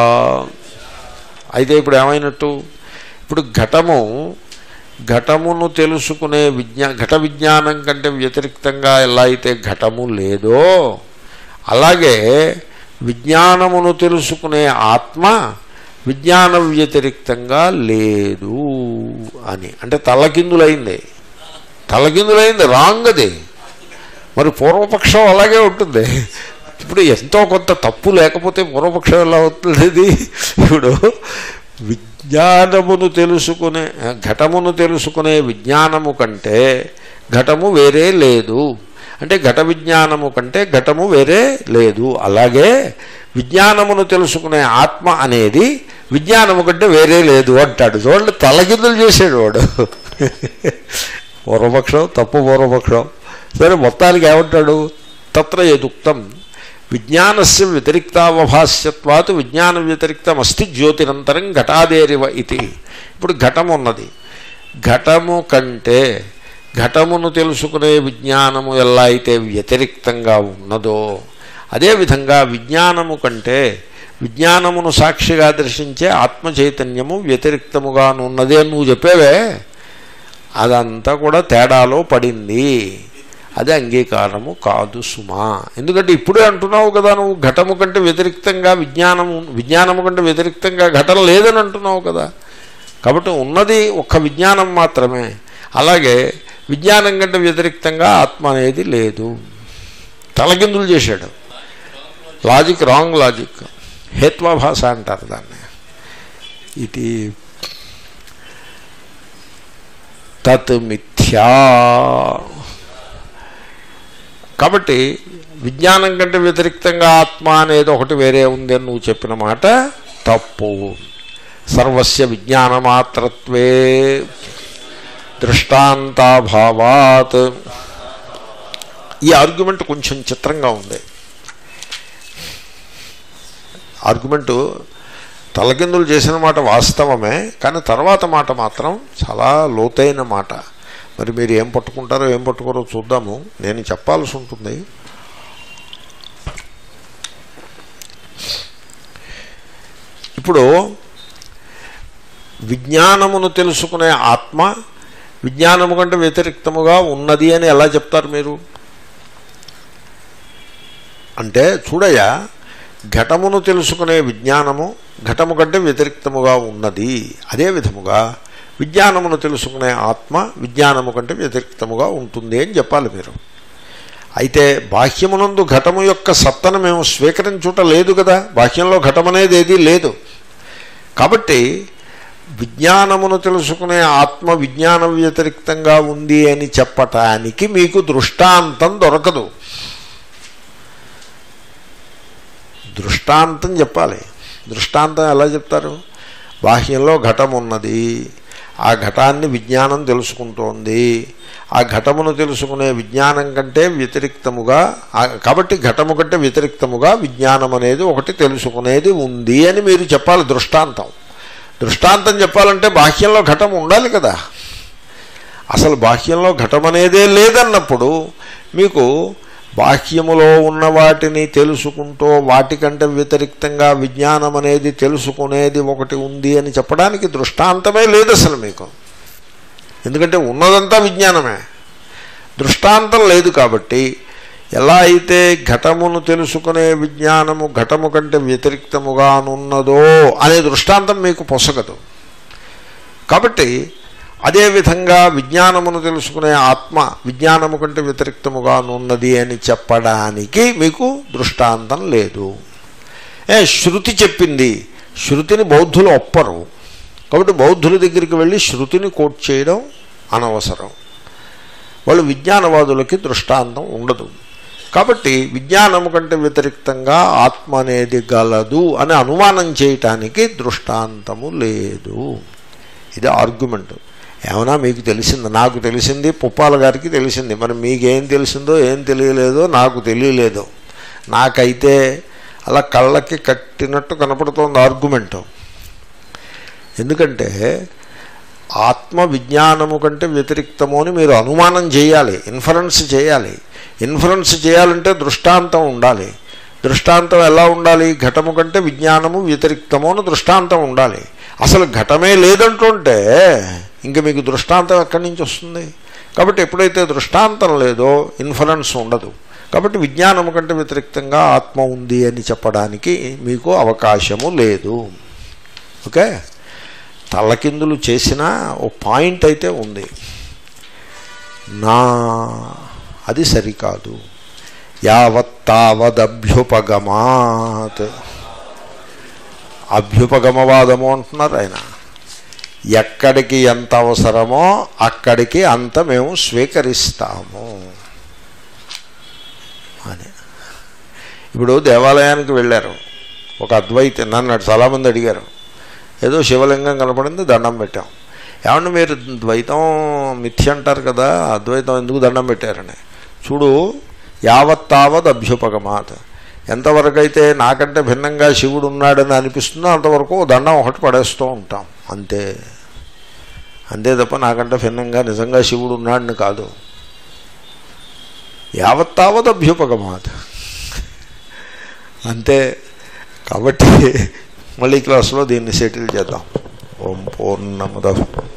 అయితే ఇప్పుడు ఏమైనట్టు ఇప్పుడు ఘటము ఘటమును తెలుసుకునే విజ్ఞా ఘట విజ్ఞానం కంటే వ్యతిరిక్తంగా ఎలా అయితే ఘటము లేదో అలాగే విజ్ఞానమును తెలుసుకునే ఆత్మ విజ్ఞాన వ్యతిరిక్తంగా లేదు అని అంటే తలకిందులైంది తలకిందులైంది రాంగ్ అది మరి పూర్వపక్షం అలాగే ఉంటుంది ఇప్పుడు ఎంతో కొంత తప్పు లేకపోతే పూర్వపక్షం ఎలా అవుతుంది ఇది ఇప్పుడు విజ్ఞానమును తెలుసుకునే ఘటమును తెలుసుకునే విజ్ఞానము కంటే ఘటము వేరే లేదు అంటే ఘట విజ్ఞానము కంటే ఘటము వేరే లేదు అలాగే విజ్ఞానమును తెలుసుకునే ఆత్మ అనేది విజ్ఞానము కంటే వేరే లేదు అంటాడు చూడండి తలకిందులు చేసాడు వాడు పూర్వపక్షం తప్పు పూర్వపక్షం సరే మొత్తానికి ఏమంటాడు తత్ర యదుక్తం విజ్ఞానస్య వ్యతిరిక్తావభాస్యత్వాత్ విజ్ఞాన వ్యతిరిక్తం అస్తి జ్యోతిరంతరం ఘటాదేరివ ఇది ఇప్పుడు ఘటం ఉన్నది ఘటము కంటే ఘటమును తెలుసుకునే విజ్ఞానము ఎలా అయితే వ్యతిరిక్తంగా ఉన్నదో అదేవిధంగా విజ్ఞానము కంటే విజ్ఞానమును సాక్షిగా దర్శించే ఆత్మ చైతన్యము వ్యతిరిక్తముగానున్నదే నువ్వు చెప్పేవే అదంతా కూడా తేడాలో పడింది అది అంగీకారము కాదు సుమా ఎందుకంటే ఇప్పుడే అంటున్నావు కదా నువ్వు ఘటము కంటే వ్యతిరిక్తంగా విజ్ఞానము విజ్ఞానము కంటే వ్యతిరిక్తంగా ఘటన లేదని అంటున్నావు కదా కాబట్టి ఉన్నది ఒక్క విజ్ఞానం మాత్రమే అలాగే విజ్ఞానం కంటే వ్యతిరిక్తంగా ఆత్మ అనేది లేదు తలకిందులు చేశాడు లాజిక్ రాంగ్ లాజిక్ హేత్వాభాష అంటారు దాన్ని ఇది తత్ మిథ్యా కాబట్టి విజ్ఞానం కంటే వ్యతిరిక్తంగా ఆత్మ అనేది ఒకటి వేరే ఉంది అని నువ్వు చెప్పిన మాట తప్పు సర్వస్య విజ్ఞానమాత్రత్వే దృష్టాంతాభావాత్ ఈ ఆర్గ్యుమెంట్ కొంచెం చిత్రంగా ఉంది ఆర్గ్యుమెంటు తలకిందులు చేసిన మాట వాస్తవమే కానీ తర్వాత మాట మాత్రం చాలా లోతైన మాట మరి మీరు ఏం పట్టుకుంటారో ఏం పట్టుకోరో చూద్దాము నేను చెప్పాల్సి ఉంటుంది ఇప్పుడు విజ్ఞానమును తెలుసుకునే ఆత్మ విజ్ఞానము కంటే వ్యతిరిక్తముగా ఉన్నది అని ఎలా చెప్తారు మీరు అంటే చూడయ్యా ఘటమును తెలుసుకునే విజ్ఞానము ఘటము కంటే వ్యతిరిక్తముగా ఉన్నది అదే విధముగా విజ్ఞానమును తెలుసుకునే ఆత్మ విజ్ఞానము కంటే వ్యతిరిక్తముగా ఉంటుంది అని చెప్పాలి మీరు అయితే బాహ్యమునందు ఘటము యొక్క సత్తను మేము స్వీకరించుట లేదు కదా బాహ్యంలో ఘటం అనేది ఏదీ లేదు కాబట్టి విజ్ఞానమును తెలుసుకునే ఆత్మ విజ్ఞాన వ్యతిరిక్తంగా ఉంది అని చెప్పటానికి మీకు దృష్టాంతం దొరకదు దృష్టాంతం చెప్పాలి దృష్టాంతం ఎలా చెప్తారు బాహ్యంలో ఘటం ఉన్నది ఆ ఘటాన్ని విజ్ఞానం తెలుసుకుంటోంది ఆ ఘటమును తెలుసుకునే విజ్ఞానం కంటే వ్యతిరిక్తముగా కాబట్టి ఘటము కంటే వ్యతిరిక్తముగా విజ్ఞానం అనేది ఒకటి తెలుసుకునేది ఉంది అని మీరు చెప్పాలి దృష్టాంతం దృష్టాంతం చెప్పాలంటే బాహ్యంలో ఘటం ఉండాలి కదా అసలు బాహ్యంలో ఘటం అనేదే లేదన్నప్పుడు మీకు బాహ్యములో ఉన్న వాటిని తెలుసుకుంటూ వాటికంటే వ్యతిరిక్తంగా విజ్ఞానం అనేది తెలుసుకునేది ఒకటి ఉంది అని చెప్పడానికి దృష్టాంతమే లేదు అసలు మీకు ఎందుకంటే ఉన్నదంతా విజ్ఞానమే దృష్టాంతం లేదు కాబట్టి ఎలా అయితే ఘటమును తెలుసుకునే విజ్ఞానము ఘటము కంటే వ్యతిరిక్తముగానున్నదో అనే దృష్టాంతం మీకు పొసగదు కాబట్టి అదేవిధంగా విజ్ఞానమును తెలుసుకునే ఆత్మ విజ్ఞానము కంటే వ్యతిరిక్తముగానున్నది అని చెప్పడానికి మీకు దృష్టాంతం లేదు ఏ శృతి చెప్పింది శృతిని బౌద్ధులు ఒప్పరు కాబట్టి బౌద్ధుల దగ్గరికి వెళ్ళి శృతిని కోట్ చేయడం అనవసరం వాళ్ళు విజ్ఞానవాదులకి దృష్టాంతం ఉండదు కాబట్టి విజ్ఞానము కంటే వ్యతిరిక్తంగా ఆత్మ అనేది గలదు అని అనుమానం చేయటానికి దృష్టాంతము లేదు ఇది ఆర్గ్యుమెంట్ ఏమన్నా మీకు తెలిసింది నాకు తెలిసింది పుప్పాల గారికి తెలిసింది మరి మీకేం తెలిసిందో ఏం తెలియలేదో నాకు తెలియలేదు నాకైతే అలా కళ్ళకి కట్టినట్టు కనపడుతోంది ఆర్గ్యుమెంటు ఎందుకంటే ఆత్మ విజ్ఞానము కంటే వ్యతిరిక్తము అని మీరు అనుమానం చేయాలి ఇన్ఫరెన్స్ చేయాలి ఇన్ఫరెన్స్ చేయాలంటే దృష్టాంతం ఉండాలి దృష్టాంతం ఎలా ఉండాలి ఘటము కంటే విజ్ఞానము వ్యతిరిక్తము అని దృష్టాంతం ఉండాలి అసలు ఘటమే లేదంటుంటే ఇంక మీకు దృష్టాంతం ఎక్కడి నుంచి వస్తుంది కాబట్టి ఎప్పుడైతే దృష్టాంతం లేదో ఇన్ఫరెన్స్ ఉండదు కాబట్టి విజ్ఞానము కంటే వ్యతిరిక్తంగా ఆత్మ ఉంది అని చెప్పడానికి మీకు అవకాశము లేదు ఓకే తలకిందులు చేసిన ఓ పాయింట్ అయితే ఉంది నా అది సరికాదు యావత్తావదభ్యుపగమాత్ అభ్యుపగమవాదము అంటున్నారు ఆయన ఎక్కడికి ఎంత అవసరమో అక్కడికి అంత మేము స్వీకరిస్తాము అని ఇప్పుడు దేవాలయానికి వెళ్ళారు ఒక అద్వైత నన్ను చాలామంది అడిగారు ఏదో శివలింగం కనపడింది దండం పెట్టాం ఏమన్నా మీరు ద్వైతం మిథ్య అంటారు కదా అద్వైతం ఎందుకు దండం పెట్టారని చూడు యావత్తావద్ అభ్యుపగమాత్ ఎంతవరకు అయితే నాకంటే భిన్నంగా శివుడు ఉన్నాడని అనిపిస్తుందో అంతవరకు దండం ఒకటి పడేస్తూ ఉంటాం అంతే అంతే తప్ప నాకంటే భిన్నంగా నిజంగా శివుడు ఉన్నాడని కాదు యావత్తావద్ అభ్యుపగమాత్ అంతే కాబట్టి మళ్ళీ క్లాసులో దీన్ని సెటిల్ చేద్దాం ఓం పూర్ణముద